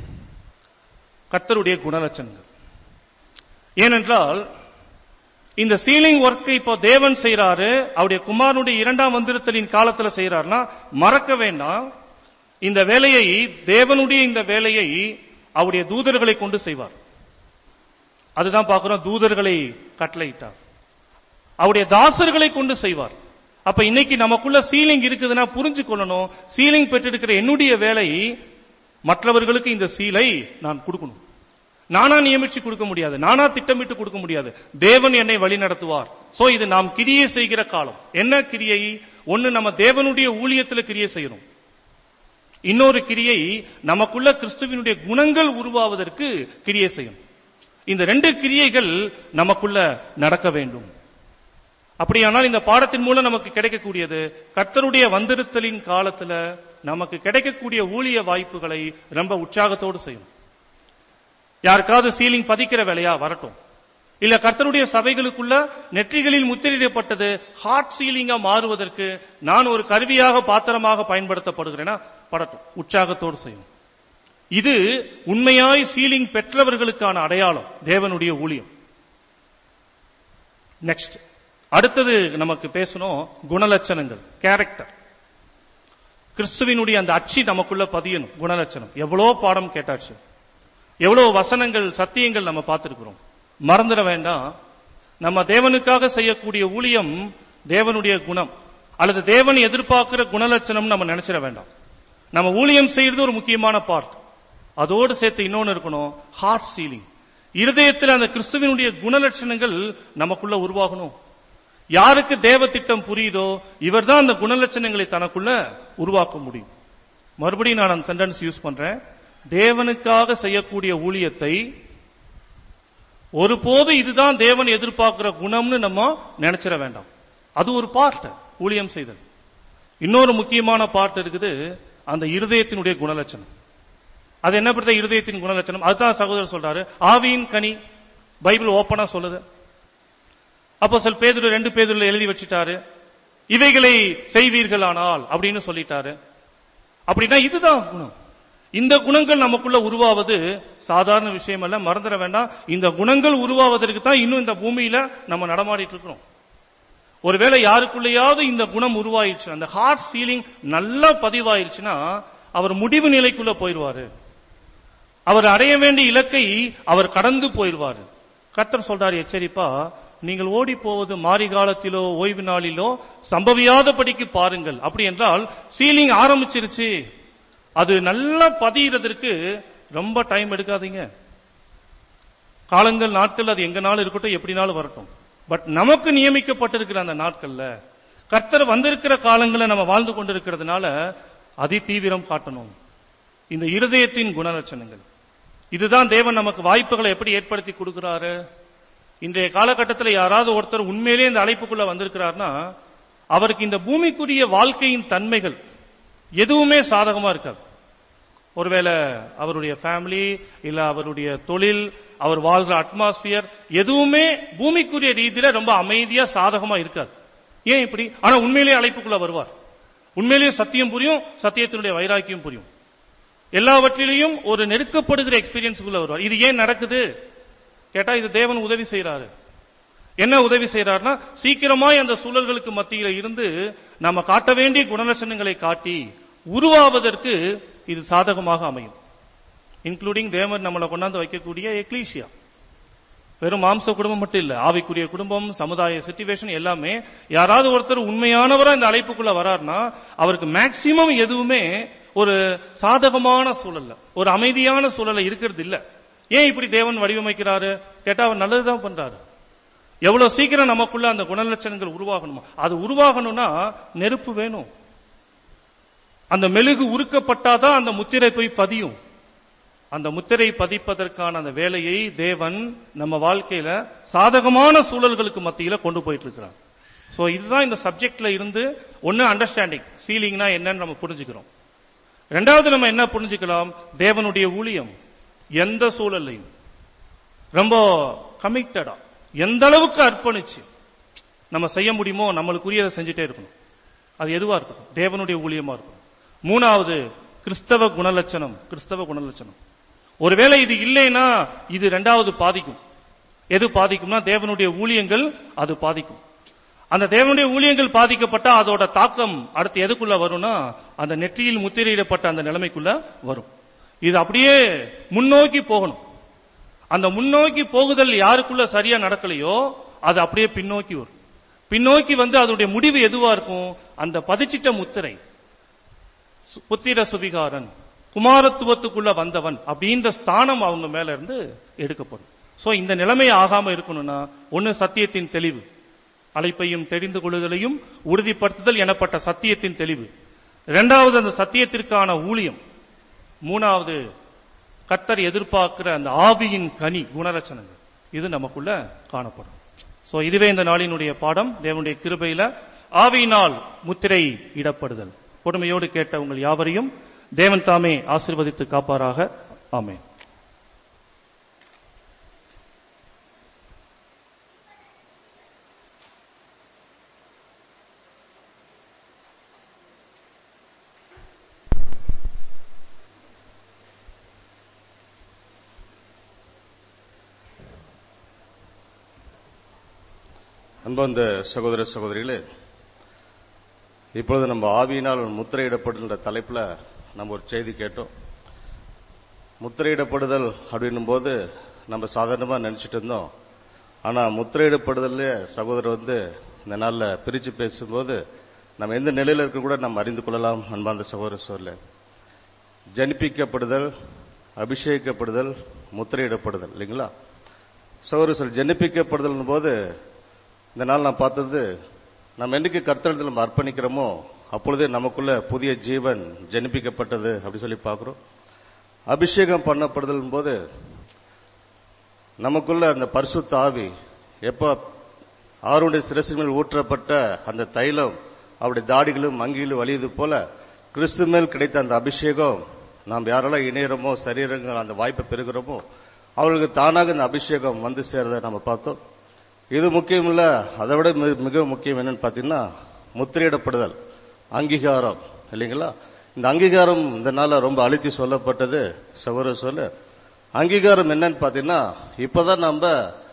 கர்த்தருடைய குணலட்சணங்கள் ஏனென்றால் இந்த சீலிங் ஒர்க்கை இப்போ தேவன் செய்யறாரு அவருடைய குமாரனுடைய இரண்டாம் வந்திருத்தலின் காலத்துல செய்யறாருன்னா மறக்க வேண்டாம் இந்த வேலையை தேவனுடைய இந்த வேலையை அவருடைய தூதர்களை கொண்டு செய்வார் அதுதான் பார்க்கிறோம் தூதர்களை கட்டளையிட்டார் அவருடைய தாசர்களை கொண்டு செய்வார் அப்ப இன்னைக்கு நமக்குள்ள சீலிங் இருக்குதுன்னா புரிஞ்சு கொள்ளணும் சீலிங் பெற்றிருக்கிற என்னுடைய வேலை மற்றவர்களுக்கு இந்த சீலை நான் கொடுக்கணும் நானா நியமிச்சு கொடுக்க முடியாது நானா திட்டமிட்டு கொடுக்க முடியாது தேவன் என்னை வழி நடத்துவார் சோ இது நாம் கிரியை செய்கிற காலம் என்ன கிரியை ஒன்னு நம்ம தேவனுடைய ஊழியத்துல கிரியை செய்யணும் இன்னொரு கிரியை நமக்குள்ள கிறிஸ்துவினுடைய குணங்கள் உருவாவதற்கு கிரியை செய்யும் இந்த ரெண்டு கிரியைகள் நமக்குள்ள நடக்க வேண்டும் அப்படியானால் இந்த பாடத்தின் மூலம் நமக்கு கிடைக்கக்கூடியது கர்த்தருடைய வந்திருத்தலின் காலத்துல நமக்கு கிடைக்கக்கூடிய ஊழிய வாய்ப்புகளை ரொம்ப உற்சாகத்தோடு செய்யும் யாருக்காவது சீலிங் பதிக்கிற வேலையா வரட்டும் இல்ல கர்த்தருடைய சபைகளுக்குள்ள நெற்றிகளில் முத்திரிடப்பட்டது ஹார்ட் சீலிங்கா மாறுவதற்கு நான் ஒரு கருவியாக பாத்திரமாக பயன்படுத்தப்படுகிறேன்னா படட்டும் உற்சாகத்தோடு செய்யும் இது உண்மையாய் சீலிங் பெற்றவர்களுக்கான அடையாளம் தேவனுடைய ஊழியம் நெக்ஸ்ட் அடுத்தது நமக்கு பேசணும் குணலட்சணங்கள் கேரக்டர் கிறிஸ்துவினுடைய அந்த அச்சி நமக்குள்ள பதியணும் குணலட்சணம் எவ்வளோ பாடம் கேட்டாச்சு எவ்வளவு வசனங்கள் சத்தியங்கள் நம்ம பார்த்திருக்கிறோம் மறந்துட வேண்டாம் நம்ம தேவனுக்காக செய்யக்கூடிய ஊழியம் தேவனுடைய குணம் அல்லது தேவன் எதிர்பார்க்கிற குணலட்சணம் நம்ம நினைச்சிட வேண்டாம் நம்ம ஊழியம் செய்யறது ஒரு முக்கியமான பார்ட் அதோடு சேர்த்து இன்னொன்னு இருக்கணும் ஹார்ட் சீலிங் இருதயத்தில் அந்த கிறிஸ்துவினுடைய குணலட்சணங்கள் நமக்குள்ள உருவாகணும் யாருக்கு தேவ திட்டம் புரியுதோ இவர்தான் அந்த குணலட்சணங்களை தனக்குள்ள உருவாக்க முடியும் மறுபடியும் நான் அந்த சென்டென்ஸ் யூஸ் பண்றேன் தேவனுக்காக செய்யக்கூடிய ஊழியத்தை ஒருபோது இதுதான் தேவன் எதிர்பார்க்கிற குணம்னு நம்ம நினைச்சிட வேண்டாம் அது ஒரு பார்ட் ஊழியம் செய்தல் இன்னொரு முக்கியமான பார்ட் இருக்குது அந்த இருதயத்தினுடைய குணலட்சணம் அது என்ன பண்றது இருதயத்தின் குணலட்சணம் அதுதான் சகோதரர் சொல்றாரு ஆவியின் கனி பைபிள் ஓப்பனா சொல்லுது அப்போ சொல் பேதுரு ரெண்டு பேதுருல எழுதி வச்சிட்டாரு இவைகளை செய்வீர்களானால் அப்படின்னு சொல்லிட்டாரு அப்படின்னா இதுதான் குணம் இந்த குணங்கள் நமக்குள்ள உருவாவது சாதாரண விஷயம் அல்ல மறந்துட வேண்டாம் இந்த குணங்கள் உருவாவதற்கு தான் இன்னும் இந்த பூமியில நம்ம நடமாடிட்டு இருக்கிறோம் ஒருவேளை யாருக்குள்ளேயாவது இந்த குணம் உருவாயிடுச்சு அந்த ஹார்ட் ஃபீலிங் நல்லா பதிவாயிருச்சுன்னா அவர் முடிவு நிலைக்குள்ள போயிடுவாரு அவர் அடைய வேண்டிய இலக்கை அவர் கடந்து போயிடுவாரு கர்த்தர் சொல்றாரு எச்சரிப்பா நீங்கள் ஓடி போவது மாரி காலத்திலோ ஓய்வு நாளிலோ சம்பவியாதபடிக்கு பாருங்கள் அப்படி என்றால் சீலிங் ஆரம்பிச்சிருச்சு அது நல்லா பதியறதற்கு ரொம்ப டைம் எடுக்காதீங்க காலங்கள் நாட்கள் அது எங்கனாலும் இருக்கட்டும் எப்படினாலும் வரட்டும் பட் நமக்கு நியமிக்கப்பட்டிருக்கிற அந்த நாட்கள்ல கர்த்தர் வந்திருக்கிற காலங்களை நம்ம வாழ்ந்து கொண்டிருக்கிறதுனால அதி தீவிரம் காட்டணும் இந்த இருதயத்தின் குணலட்சணங்கள் இதுதான் தேவன் நமக்கு வாய்ப்புகளை எப்படி ஏற்படுத்தி கொடுக்கிறாரு இன்றைய காலகட்டத்தில் யாராவது ஒருத்தர் உண்மையிலே இந்த அழைப்புக்குள்ள வந்திருக்கிறார்னா அவருக்கு இந்த பூமிக்குரிய வாழ்க்கையின் தன்மைகள் எதுவுமே சாதகமா இருக்காது ஒருவேளை அவருடைய ஃபேமிலி இல்ல அவருடைய தொழில் அவர் வாழ்ற அட்மாஸ்பியர் எதுவுமே பூமிக்குரிய ரீதியில ரொம்ப அமைதியா சாதகமா இருக்காது ஏன் இப்படி ஆனா உண்மையிலேயே அழைப்புக்குள்ள வருவார் உண்மையிலேயே சத்தியம் புரியும் சத்தியத்தினுடைய வைராக்கியம் புரியும் எல்லாவற்றிலையும் ஒரு நெருக்கப்படுகிற எக்ஸ்பீரியன்ஸுக்குள்ள வருவார் இது ஏன் நடக்குது கேட்டா இது தேவன் உதவி செய்யறாரு என்ன உதவி செய்யறாருன்னா சீக்கிரமாய் அந்த சூழல்களுக்கு மத்தியில இருந்து நாம காட்ட வேண்டிய குணலட்சணங்களை காட்டி உருவாவதற்கு இது சாதகமாக அமையும் இன்க்ளூடிங் தேவன் நம்மளை கொண்டாந்து வைக்கக்கூடிய எக்லீஷியா வெறும் மாம்ச குடும்பம் மட்டும் இல்ல ஆவிக்குரிய குடும்பம் சமுதாய சிச்சுவேஷன் எல்லாமே யாராவது ஒருத்தர் உண்மையானவரா இந்த அழைப்புக்குள்ள வராருன்னா அவருக்கு மேக்சிமம் எதுவுமே ஒரு சாதகமான சூழல்ல ஒரு அமைதியான சூழல்ல இருக்கிறது இல்ல ஏன் இப்படி தேவன் வடிவமைக்கிறாரு கேட்டா அவர் நல்லதுதான் பண்றாரு எவ்வளவு சீக்கிரம் நமக்குள்ள அந்த குணலட்சணங்கள் உருவாகணுமா அது உருவாகணும்னா நெருப்பு வேணும் அந்த மெழுகு உருக்கப்பட்டாதான் அந்த முத்திரை போய் பதியும் அந்த முத்திரை பதிப்பதற்கான அந்த வேலையை தேவன் நம்ம வாழ்க்கையில சாதகமான சூழல்களுக்கு மத்தியில கொண்டு போயிட்டு இருக்கிறார் சோ இதுதான் இந்த சப்ஜெக்ட்ல இருந்து ஒன்னு அண்டர்ஸ்டாண்டிங் சீலிங்னா என்னன்னு நம்ம புரிஞ்சுக்கிறோம் ரெண்டாவது நம்ம என்ன புரிஞ்சுக்கலாம் தேவனுடைய ஊழியம் எந்த சூழல்லையும் ரொம்ப கமிட்டடா எந்த அளவுக்கு அர்ப்பணிச்சு நம்ம செய்ய முடியுமோ நம்மளுக்குரியதை செஞ்சுட்டே இருக்கணும் அது எதுவா இருக்கட்டும் தேவனுடைய ஊழியமா இருக்கணும் மூணாவது கிறிஸ்தவ குணலட்சணம் கிறிஸ்தவ குணலட்சணம் ஒருவேளை இது இல்லைன்னா இது ரெண்டாவது பாதிக்கும் எது பாதிக்கும்னா தேவனுடைய ஊழியங்கள் அது பாதிக்கும் அந்த தேவனுடைய ஊழியங்கள் பாதிக்கப்பட்டா அதோட தாக்கம் அடுத்து எதுக்குள்ள வரும்னா அந்த நெற்றியில் முத்திரையிடப்பட்ட அந்த நிலைமைக்குள்ள வரும் இது அப்படியே முன்னோக்கி போகணும் அந்த முன்னோக்கி போகுதல் யாருக்குள்ள சரியா நடக்கலையோ அது அப்படியே பின்னோக்கி வரும் பின்னோக்கி வந்து அதனுடைய முடிவு எதுவா இருக்கும் அந்த பதிச்சிட்ட முத்திரை சு- புத்திர சுவிகாரன் குமாரத்துவத்துக்குள்ள வந்தவன் அப்படின்ற ஸ்தானம் அவங்க மேல இருந்து எடுக்கப்படும் சோ இந்த நிலைமை ஆகாம இருக்கணும்னா ஒன்னு சத்தியத்தின் தெளிவு அழைப்பையும் தெரிந்து கொள்ளுதலையும் உறுதிப்படுத்துதல் எனப்பட்ட சத்தியத்தின் தெளிவு இரண்டாவது அந்த சத்தியத்திற்கான ஊழியம் மூணாவது கத்தர் எதிர்பார்க்கிற அந்த ஆவியின் கனி குணரச்சனங்கள் இது நமக்குள்ள காணப்படும் சோ இதுவே இந்த நாளினுடைய பாடம் தேவனுடைய கிருபையில ஆவியினால் முத்திரை இடப்படுதல் பொறுமையோடு கேட்ட உங்கள் யாவரையும் தேவன் தாமே ஆசீர்வதித்து காப்பாராக ஆமென் அன்பந்த சகோதர சகோதரிகளே இப்பொழுது நம்ம ஆவியினால் முத்திரையிடப்படுகின்ற தலைப்புல நம்ம ஒரு செய்தி கேட்டோம் முத்திரையிடப்படுதல் அப்படின்னும் போது நம்ம சாதாரணமா நினைச்சிட்டு இருந்தோம் ஆனா முத்திரையிடப்படுதல்ல சகோதரர் வந்து இந்த நாள்ல பிரிச்சு பேசும்போது நம்ம எந்த நிலையில இருக்க கூட நம்ம அறிந்து கொள்ளலாம் அன்பாந்த சகோதர சொல்ல ஜனிப்பிக்கப்படுதல் அபிஷேகிக்கப்படுதல் முத்திரையிடப்படுதல் இல்லைங்களா சகோதர சொல் ஜனிப்பிக்கப்படுதல் போது இந்த நாள் நான் பார்த்தது நம்ம என்னைக்கு கர்த்தரத்தில் நம்ம அர்ப்பணிக்கிறோமோ அப்பொழுதே நமக்குள்ள புதிய ஜீவன் ஜனிப்பிக்கப்பட்டது அப்படி சொல்லி பார்க்கிறோம் அபிஷேகம் பண்ணப்படுதல் போது நமக்குள்ள அந்த பரிசுத்த ஆவி எப்ப ஆருடைய சிரசின் மேல் ஊற்றப்பட்ட அந்த தைலம் அவருடைய தாடிகளும் மங்கிலும் வலியது போல கிறிஸ்து மேல் கிடைத்த அந்த அபிஷேகம் நாம் யாரெல்லாம் இணையறோமோ சரீரங்கள் அந்த வாய்ப்பை பெறுகிறோமோ அவர்களுக்கு தானாக இந்த அபிஷேகம் வந்து சேர்றதை நம்ம பார்த்தோம் இது முக்கியம் இல்ல அதை விட மி- மிக முக்கியம் என்னன்னு பாத்தீங்கன்னா முத்திரையிடப்படுதல் அங்கீகாரம் இல்லைங்களா இந்த அங்கீகாரம் இந்த நாள்ல ரொம்ப அழுத்தி சொல்லப்பட்டது சகோதர சொல்ல அங்கீகாரம் என்னன்னு பாத்தீங்கன்னா இப்பதான் நம்ம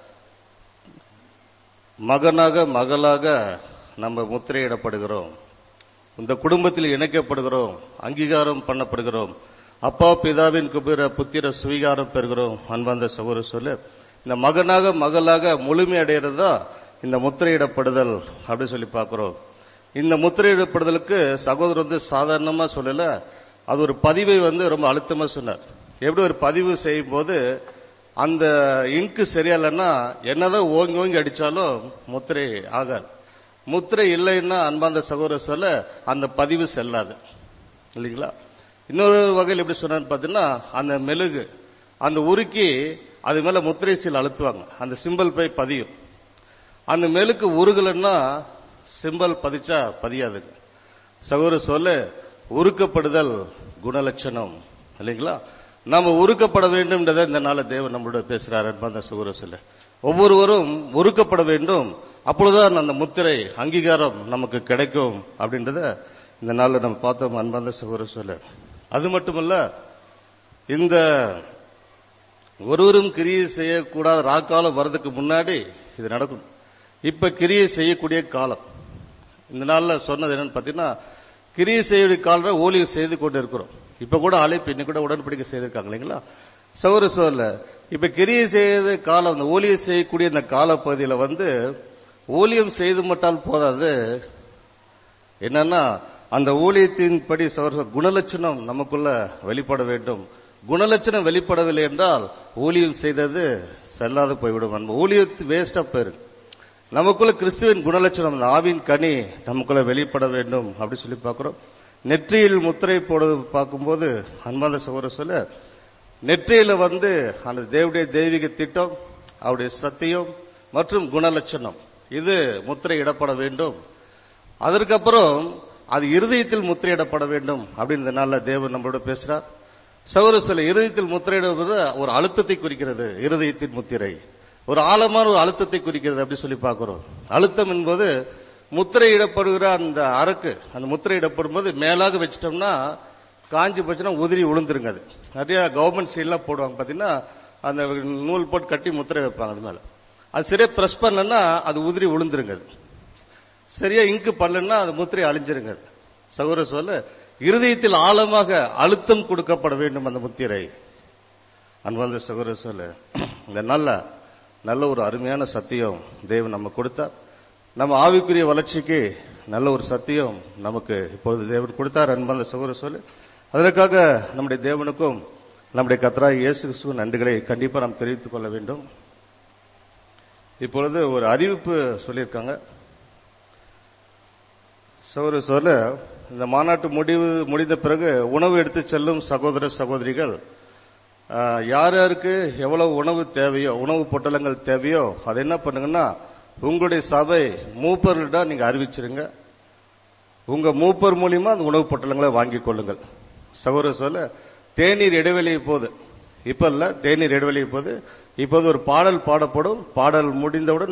மகனாக மகளாக நம்ம முத்திரையிடப்படுகிறோம் இந்த குடும்பத்தில் இணைக்கப்படுகிறோம் அங்கீகாரம் பண்ணப்படுகிறோம் அப்பா பிதாவின் குபிர புத்திர சுவீகாரம் பெறுகிறோம் அன்பாந்த சகோதர சொல்ல இந்த மகனாக மகளாக முழுமை அடைகிறதா இந்த முத்திரையிடப்படுதல் அப்படி சொல்லி பார்க்கிறோம் இந்த முத்திரையிடப்படுதலுக்கு சகோதரர் வந்து சாதாரணமா சொல்லல அது ஒரு பதிவை வந்து ரொம்ப அழுத்தமா சொன்னார் எப்படி ஒரு பதிவு செய்யும் போது அந்த இங்கு சரியா இல்லைன்னா என்னதான் ஓங்கி ஓங்கி அடிச்சாலும் முத்திரை ஆகாது முத்திரை இல்லைன்னா அன்பாந்த சகோதரர் சொல்ல அந்த பதிவு செல்லாது இல்லைங்களா இன்னொரு வகையில் எப்படி சொன்னான்னு பார்த்தீங்கன்னா அந்த மெழுகு அந்த உருக்கி அது மேல முத்திரை சீல் அழுத்துவாங்க அந்த சிம்பல் போய் பதியும் அந்த மெழுக்கு உருகலைன்னா சிம்பல் பதிச்சா பதியாதுங்க சகோதர சொல்ல உருக்கப்படுதல் குணலட்சணம் இல்லைங்களா நாம உருக்கப்பட வேண்டும்ன்றதை இந்த நாள தேவன் நம்மளோட பேசுறாரு அன்பாந்த சகோதர சொல்ல ஒவ்வொருவரும் உருக்கப்பட வேண்டும் அப்பொழுதுதான் அந்த முத்திரை அங்கீகாரம் நமக்கு கிடைக்கும் அப்படின்றத இந்த நாள்ல நம்ம பார்த்தோம் அன்பாந்த சகோதர சொல்ல அது மட்டுமல்ல இந்த ஒருவரும் கிரியை செய்யக்கூடாத ராக்காலம் வர்றதுக்கு முன்னாடி இது நடக்கும் இப்ப கிரியை செய்யக்கூடிய காலம் இந்த நாள்ல சொன்னது என்னன்னு பாத்தீங்கன்னா கிரியை செய்யக்கூடிய காலம் ஊழியம் செய்து கொண்டு இருக்கிறோம் இப்ப கூட அழைப்பு இன்னைக்கு கூட உடன்படிக்கை செய்திருக்காங்க இல்லைங்களா சௌர சோழல இப்ப கிரியை செய்த காலம் அந்த ஊழியம் செய்யக்கூடிய இந்த காலப்பகுதியில வந்து ஊழியம் செய்து மட்டால் போதாது என்னன்னா அந்த ஊழியத்தின்படி சகோதர குணலட்சணம் நமக்குள்ள வெளிப்பட வேண்டும் குணலட்சணம் வெளிப்படவில்லை என்றால் ஊழியம் செய்தது செல்லாது போய்விடும் நம்ம ஊழியத்து வேஸ்டா போயிருக்கு நமக்குள்ள கிறிஸ்துவின் குணலட்சணம் அந்த ஆவின் கனி நமக்குள்ள வெளிப்பட வேண்டும் அப்படி சொல்லி பார்க்கிறோம் நெற்றியில் முத்திரை போடுவது பார்க்கும்போது அன்பாந்த சகோதர சொல்ல நெற்றியில வந்து அந்த தேவடைய தெய்வீக திட்டம் அவருடைய சத்தியம் மற்றும் குணலட்சணம் இது முத்திரை இடப்பட வேண்டும் அதற்கப்புறம் அது இருதயத்தில் முத்திரையிடப்பட வேண்டும் அப்படின்னு இந்த நாள்ல தேவன் நம்மளோட பேசுறார் சகோதர சொல்ல இருதயத்தில் முத்திரையிடுவது ஒரு அழுத்தத்தை குறிக்கிறது இருதயத்தின் முத்திரை ஒரு ஆழமான ஒரு அழுத்தத்தை குறிக்கிறது அப்படி சொல்லி பார்க்கிறோம் அழுத்தம் என்பது முத்திரையிடப்படுகிற அந்த அரக்கு அந்த முத்திரையிடப்படும் போது மேலாக வச்சிட்டோம்னா காஞ்சி போச்சுன்னா உதிரி விழுந்துருங்க அது நிறைய கவர்மெண்ட் சீல்லாம் போடுவாங்க பாத்தீங்கன்னா அந்த நூல் போட்டு கட்டி முத்திரை வைப்பாங்க அது மேல அது சரியா பிரஸ் பண்ணலன்னா அது உதிரி விழுந்துருங்க அது சரியா இங்கு பண்ணலன்னா அது முத்திரை அழிஞ்சிருங்க அது சகோதர சொல்ல இருதயத்தில் ஆழமாக அழுத்தம் கொடுக்கப்பட வேண்டும் அந்த முத்திரை அன்பார்ந்த சகோதர சொல்ல இந்த நல்ல நல்ல ஒரு அருமையான சத்தியம் தேவன் நம்ம கொடுத்தார் நம்ம ஆவிக்குரிய வளர்ச்சிக்கு நல்ல ஒரு சத்தியம் நமக்கு இப்பொழுது தேவன் கொடுத்தார் அன்பார்ந்த சகோதர சொல்லு அதற்காக நம்முடைய தேவனுக்கும் நம்முடைய கத்தராய் இயேசு கிறிஸ்துவின் நன்றிகளை கண்டிப்பா நாம் தெரிவித்துக் கொள்ள வேண்டும் இப்பொழுது ஒரு அறிவிப்பு சொல்லியிருக்காங்க சகோதர சொல்ல இந்த மாநாட்டு முடிவு முடிந்த பிறகு உணவு எடுத்து செல்லும் சகோதர சகோதரிகள் ஆஹ், யார் யாருக்கு எவ்வளவு உணவு தேவையோ உணவு பொட்டலங்கள் தேவையோ அதை என்ன பண்ணுங்கன்னா உங்களுடைய சபை மூப்பர்களிடம் நீங்க அறிவிச்சிருங்க உங்க மூப்பர் மூலியமா அந்த உணவு பொட்டலங்களை வாங்கிக் கொள்ளுங்கள் சகோதர சொல்ல தேநீர் இடைவெளி போது இப்ப இல்ல தேநீர் இடைவெளி போது இப்போது ஒரு பாடல் பாடப்படும் பாடல் முடிந்தவுடன்